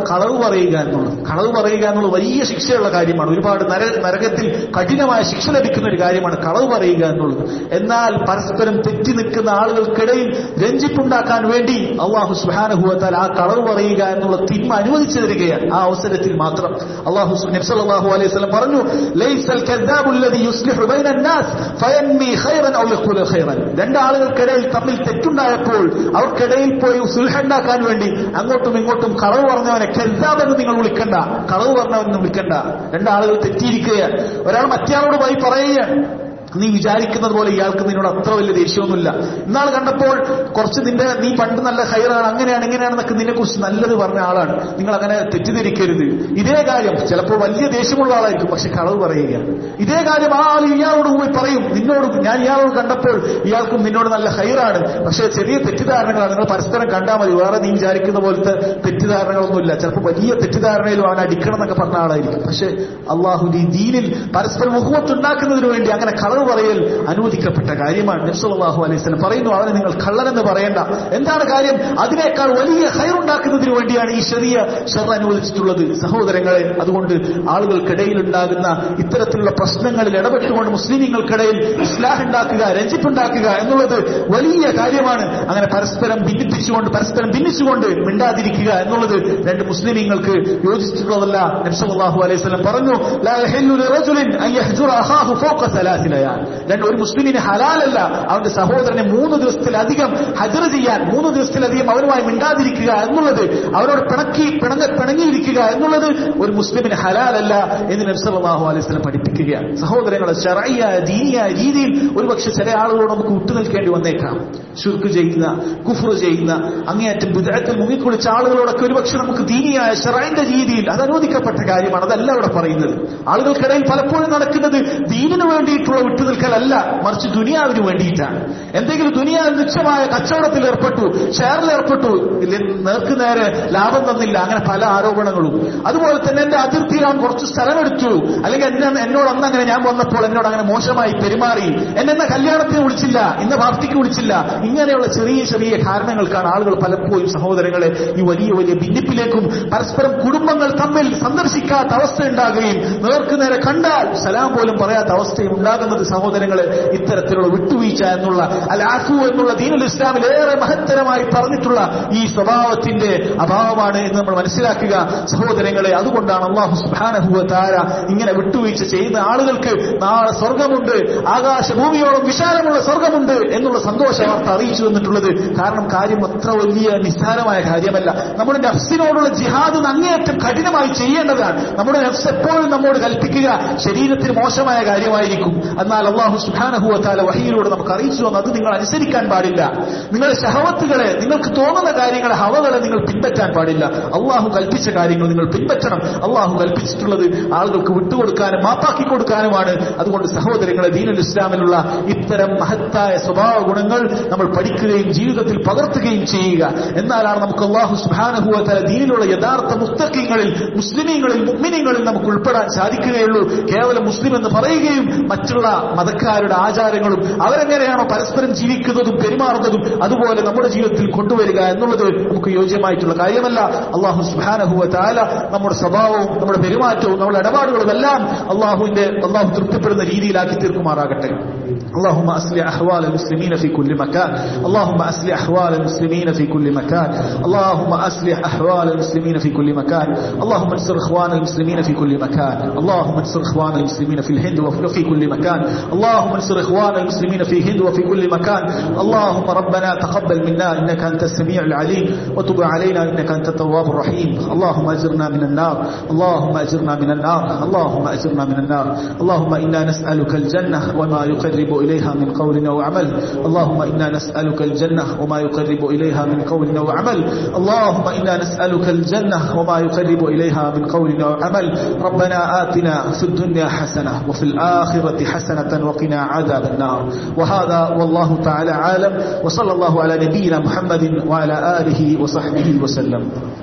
കളവ് പറയുക എന്നുള്ളത് കളവ് പറയുക എന്നുള്ളത് വലിയ ശിക്ഷയുള്ള കാര്യമാണ് ഒരുപാട് നര നരകത്തിൽ കഠിനമായ ശിക്ഷ ലഭിക്കുന്ന ഒരു കാര്യമാണ് കളവ് പറയുക എന്നുള്ളത് എന്നാൽ പരസ്പരം തെറ്റി നിൽക്കുന്ന ആളുകൾക്കിടയിൽ രഞ്ജിപ്പുണ്ടാക്കാൻ വേണ്ടി അള്ളാഹു സുഹാനഹുവത്താൽ ആ കളവ് പറയുക എന്നുള്ള തിന്മ അനുവദിച്ചു തരികയാണ് ആ അവസരത്തിൽ മാത്രം അള്ളാഹു നബ്സല്ലാഹു അലൈഹി സ്വലം പറഞ്ഞു ലൈസൽ കദ്ദാബുല്ലദി യുസ്ലിഹു ബൈനൻ നാസ് ഫയൻമി ഖൈറൻ ഔ യഖൂലു ഖൈറൻ രണ്ടാളുകൾക്കിടയിൽ തമ്മിൽ തെറ്റുണ്ടായപ്പോൾ അവർക്കിടയിൽ പോയി സുൽഹുണ്ടാക്കാൻ വേണ്ടി അങ്ങോട്ടും ഇങ്ങോട്ടും കളവ് പറഞ്ഞവനെ കെദ്ദാബെന്ന് നിങ്ങൾ വിളിക്കണ്ട കളവ് പറഞ്ഞവനെന്ന് വിളിക്കണ്ട രണ്ടാളുകൾ തെറ്റിയിരിക്കുകയാണ് ഒരാൾ മറ്റേയാളോട് പോയി പറയുകയാണ് നീ വിചാരിക്കുന്നത് പോലെ ഇയാൾക്ക് നിന്നോട് അത്ര വലിയ ദേഷ്യമൊന്നുമില്ല ഇന്നാൾ കണ്ടപ്പോൾ കുറച്ച് നിന്റെ നീ പണ്ട് നല്ല ഹൈറാണ് അങ്ങനെയാണ് ഇങ്ങനെയാണെന്നൊക്കെ നിന്നെ കുറിച്ച് നല്ലത് പറഞ്ഞ ആളാണ് നിങ്ങൾ അങ്ങനെ തെറ്റിദ്ധരിക്കരുത് ഇതേ കാര്യം ചിലപ്പോൾ വലിയ ദേഷ്യമുള്ള ആളായിരിക്കും പക്ഷെ കളവ് പറയുക ഇതേ കാര്യം ആ ആൾ ഇയാളോട് പോയി പറയും നിന്നോട് ഞാൻ ഇയാളോട് കണ്ടപ്പോൾ ഇയാൾക്കും നിന്നോട് നല്ല ഹൈറാണ് പക്ഷെ ചെറിയ തെറ്റിദ്ധാരണകളാണ് നിങ്ങൾ പരസ്പരം കണ്ടാൽ മതി വേറെ നീ വിചാരിക്കുന്ന പോലത്തെ തെറ്റിദ്ധാരണകളൊന്നുമില്ല ചിലപ്പോൾ വലിയ തെറ്റിദ്ധാരണയിലും അവൻ അടിക്കണം എന്നൊക്കെ പറഞ്ഞ ആളായിരിക്കും പക്ഷെ അള്ളാഹു ഈ ദീനിൽ പരസ്പരം മുഖത്തുണ്ടാക്കുന്നതിന് വേണ്ടി അങ്ങനെ കളവ് പറയൽ അനുവദിക്കപ്പെട്ട കാര്യമാണ് നബ്സല്ലാഹു അലൈഹി സ്വലം പറയുന്നു അവനെ നിങ്ങൾ കള്ളനെന്ന് പറയേണ്ട എന്താണ് കാര്യം അതിനേക്കാൾ വലിയ ഹൈറുണ്ടാക്കുന്നതിന് വേണ്ടിയാണ് ഈ ചെറിയ ഷർ അനുവദിച്ചിട്ടുള്ളത് സഹോദരങ്ങളെ അതുകൊണ്ട് ആളുകൾക്കിടയിൽ ഉണ്ടാകുന്ന ഇത്തരത്തിലുള്ള പ്രശ്നങ്ങളിൽ ഇടപെട്ടുകൊണ്ട് മുസ്ലിമീങ്ങൾക്കിടയിൽ ഇസ്ലാഹ് ഉണ്ടാക്കുക രഞ്ജിപ്പുണ്ടാക്കുക എന്നുള്ളത് വലിയ കാര്യമാണ് അങ്ങനെ പരസ്പരം ഭിന്നിപ്പിച്ചുകൊണ്ട് പരസ്പരം ഭിന്നിച്ചുകൊണ്ട് മിണ്ടാതിരിക്കുക എന്നുള്ളത് രണ്ട് മുസ്ലിമീങ്ങൾക്ക് യോജിച്ചിട്ടുള്ളതല്ല നബ്സല്ലാഹു അലൈഹി സ്വലം പറഞ്ഞു ലാ യഹില്ലു ലിറജുലിൻ അൻ യഹ്ജുറ അഖാഹു ഫൗഖ സലാസിലയാൻ രണ്ട് ഒരു മുസ്ലിമിന് ഹലാലല്ല അവന്റെ സഹോദരനെ മൂന്ന് ദിവസത്തിലധികം ഹജർ ചെയ്യാൻ മൂന്ന് ദിവസത്തിലധികം അവനുമായി മിണ്ടാതിരിക്കുക എന്നുള്ളത് അവരോട് പിണക്കി പിണങ്ങ പിണങ്ങിയിരിക്കുക എന്നുള്ളത് ഒരു മുസ്ലിമിന് ഹലാലല്ല എന്ന് നബ്സല്ലാഹു അലൈഹി സ്വലം പഠിപ്പിക്കുകയാണ് സഹോദരങ്ങളെ ഷറയ്യായ ദീനിയായ രീതിയിൽ ഒരുപക്ഷെ ചില ആളുകളോട് നമുക്ക് വിട്ടുനിൽക്കേണ്ടി വന്നേക്കാം ഷുർക്ക് ചെയ്യുന്ന കുഫർ ചെയ്യുന്ന അങ്ങേയറ്റം വിദഗ്ധത്തിൽ മുങ്ങിക്കുളിച്ച ആളുകളോടൊക്കെ ഒരുപക്ഷെ നമുക്ക് ദീനിയായ ഷറൈന്റെ രീതിയിൽ അത് അനുവദിക്കപ്പെട്ട കാര്യമാണ് അതല്ല ഇവിടെ പറയുന്നത് ആളുകൾക്കിടയിൽ പലപ്പോഴും നടക്കുന്നത് ദീനിനു വേണ്ടിയിട്ടുള്ള വിട്ടുനിൽക്കലല്ല മറിച്ച് ദുനിയാവിന് വേണ്ടിയിട്ടാണ് എന്തെങ്കിലും ദുനിയാവിൽ നിശ്ചയമായ കച്ചവടത്തിൽ ഏർപ്പെട്ടു ഷെയറിൽ ഏർപ്പെട്ടു നേർക്ക് നേരെ ലാഭം തന്നില്ല അങ്ങനെ പല ആരോപണങ്ങളും അതുപോലെ തന്നെ എന്റെ അതിർത്തിയിൽ അവൻ കുറച്ച് സ്ഥലമെടുത്തു അല്ലെങ്കിൽ എന്നെ എന്നോട് അന്ന് അങ്ങനെ ഞാൻ വന്നപ്പോൾ എന്നോട് അങ്ങനെ മോശമായി പെരുമാറി എന്നെ കല്യാണത്തിന് വിളിച്ചില്ല ഇന്ന പാർട്ടിക്ക് വിളിച്ചില്ല ഇങ്ങനെയുള്ള ചെറിയ ചെറിയ കാരണങ്ങൾക്കാണ് ആളുകൾ പലപ്പോഴും സഹോദരങ്ങളെ ഈ വലിയ വലിയ ഭിന്നിപ്പിലേക്കും പരസ്പരം കുടുംബങ്ങൾ തമ്മിൽ സന്ദർശിക്കാത്ത അവസ്ഥ ഉണ്ടാകുകയും നേർക്ക് നേരെ കണ്ടാൽ സലാം പോലും പറയാത്ത അവസ്ഥയും ഉണ്ടാകുന്നത് സഹോദരങ്ങളെ ഇത്തരത്തിലുള്ള വിട്ടുവീഴ്ച എന്നുള്ള അൽ ആഫു എന്നുള്ള ദീനുൽ ഇസ്ലാമിൽ ഏറെ മഹത്തരമായി പറഞ്ഞിട്ടുള്ള ഈ സ്വഭാവത്തിന്റെ അഭാവമാണ് എന്ന് നമ്മൾ മനസ്സിലാക്കുക സഹോദരങ്ങളെ അതുകൊണ്ടാണ് അള്ളാഹു സുബാനഹുവ താര ഇങ്ങനെ വിട്ടുവീഴ്ച ചെയ്യുന്ന ആളുകൾക്ക് നാളെ സ്വർഗമുണ്ട് ആകാശഭൂമിയോളം വിശാലമുള്ള സ്വർഗമുണ്ട് എന്നുള്ള സന്തോഷ വാർത്ത അറിയിച്ചു തന്നിട്ടുള്ളത് കാരണം കാര്യം അത്ര വലിയ നിസ്സാരമായ കാര്യമല്ല നമ്മുടെ നഫ്സിനോടുള്ള ജിഹാദ് അങ്ങേയറ്റം കഠിനമായി ചെയ്യേണ്ടതാണ് നമ്മുടെ നഫ്സ് എപ്പോഴും നമ്മോട് കൽപ്പിക്കുക ശരീരത്തിന് മോശമായ കാര്യമായിരിക്കും എന്നാൽ അള്ളാഹു സുഹാനഹുവ താല വഹിയിലൂടെ നമുക്ക് അറിയിച്ചു വന്നു അത് നിങ്ങൾ അനുസരിക്കാൻ പാടില്ല നിങ്ങളുടെ ശഹവത്തുകളെ നിങ്ങൾക്ക് തോന്നുന്ന കാര്യങ്ങളെ ഹവകളെ നിങ്ങൾ പിൻപറ്റാൻ പാടില്ല അള്ളാഹു കൽപ്പിച്ച കാര്യങ്ങൾ നിങ്ങൾ പിൻപറ്റണം അള്ളാഹു കൽപ്പിച്ചിട്ടുള്ളത് ആളുകൾക്ക് വിട്ടുകൊടുക്കാനും മാപ്പാക്കി കൊടുക്കാനുമാണ് അതുകൊണ്ട് സഹോദരങ്ങളെ ദീനുൽ ഇസ്ലാമിലുള്ള ഇത്തരം മഹത്തായ സ്വഭാവ ഗുണങ്ങൾ നമ്മൾ പഠിക്കുകയും ജീവിതത്തിൽ പകർത്തുകയും ചെയ്യുക എന്നാലാണ് നമുക്ക് അള്ളാഹു സുഹാനഹുവ തല ദീനിലുള്ള യഥാർത്ഥ മുസ്തഖീങ്ങളിൽ മുസ്ലിമീങ്ങളിൽ മുഗ്മിനീങ്ങളിൽ നമുക്ക് ഉൾപ്പെടാൻ സാധിക്കുകയുള്ളൂ കേവലം മുസ്ലിം എന്ന് പറയുകയും മറ്റുള്ള മതക്കാരുടെ ആചാരങ്ങളും അവരെങ്ങനെയാണോ പരസ്പരം ജീവിക്കുന്നതും പെരുമാറുന്നതും അതുപോലെ നമ്മുടെ ജീവിതത്തിൽ കൊണ്ടുവരിക എന്നുള്ളത് നമുക്ക് യോജ്യമായിട്ടുള്ള കാര്യമല്ല അള്ളാഹു സുഹാനഹുവ താല നമ്മുടെ സ്വഭാവവും നമ്മുടെ പെരുമാറ്റവും നമ്മുടെ ഇടപാടുകളും എല്ലാം അള്ളാഹുവിന്റെ അള്ളാഹു തൃപ്തിപ്പെടുന്ന രീതിയിലാക്കി തീർക്കുമാറാകട്ടെ اللهم أصلح أحوال المسلمين في كل مكان اللهم أصلح أحوال المسلمين في كل مكان اللهم أصلح أحوال المسلمين في كل مكان اللهم انصر إخوان المسلمين في كل مكان اللهم انصر إخوان المسلمين في الهند وفي كل مكان اللهم انصر إخوان المسلمين في الهند وفي كل مكان اللهم ربنا تقبل منا إنك أنت السميع العليم وتب علينا إنك أنت التواب الرحيم اللهم أجرنا من النار اللهم أجرنا من النار اللهم أجرنا من النار اللهم إنا نسألك الجنة وما يقرب إليها من قول أو عمل اللهم إنا نسألك الجنة وما يقرب إليها من قول أو عمل اللهم إنا نسألك الجنة وما يقرب إليها من قول أو عمل ربنا آتنا في الدنيا حسنة وفي الآخرة حسنة وقنا عذاب النار وهذا والله تعالى عالم وصلى الله على نبينا محمد وعلى آله وصحبه وسلم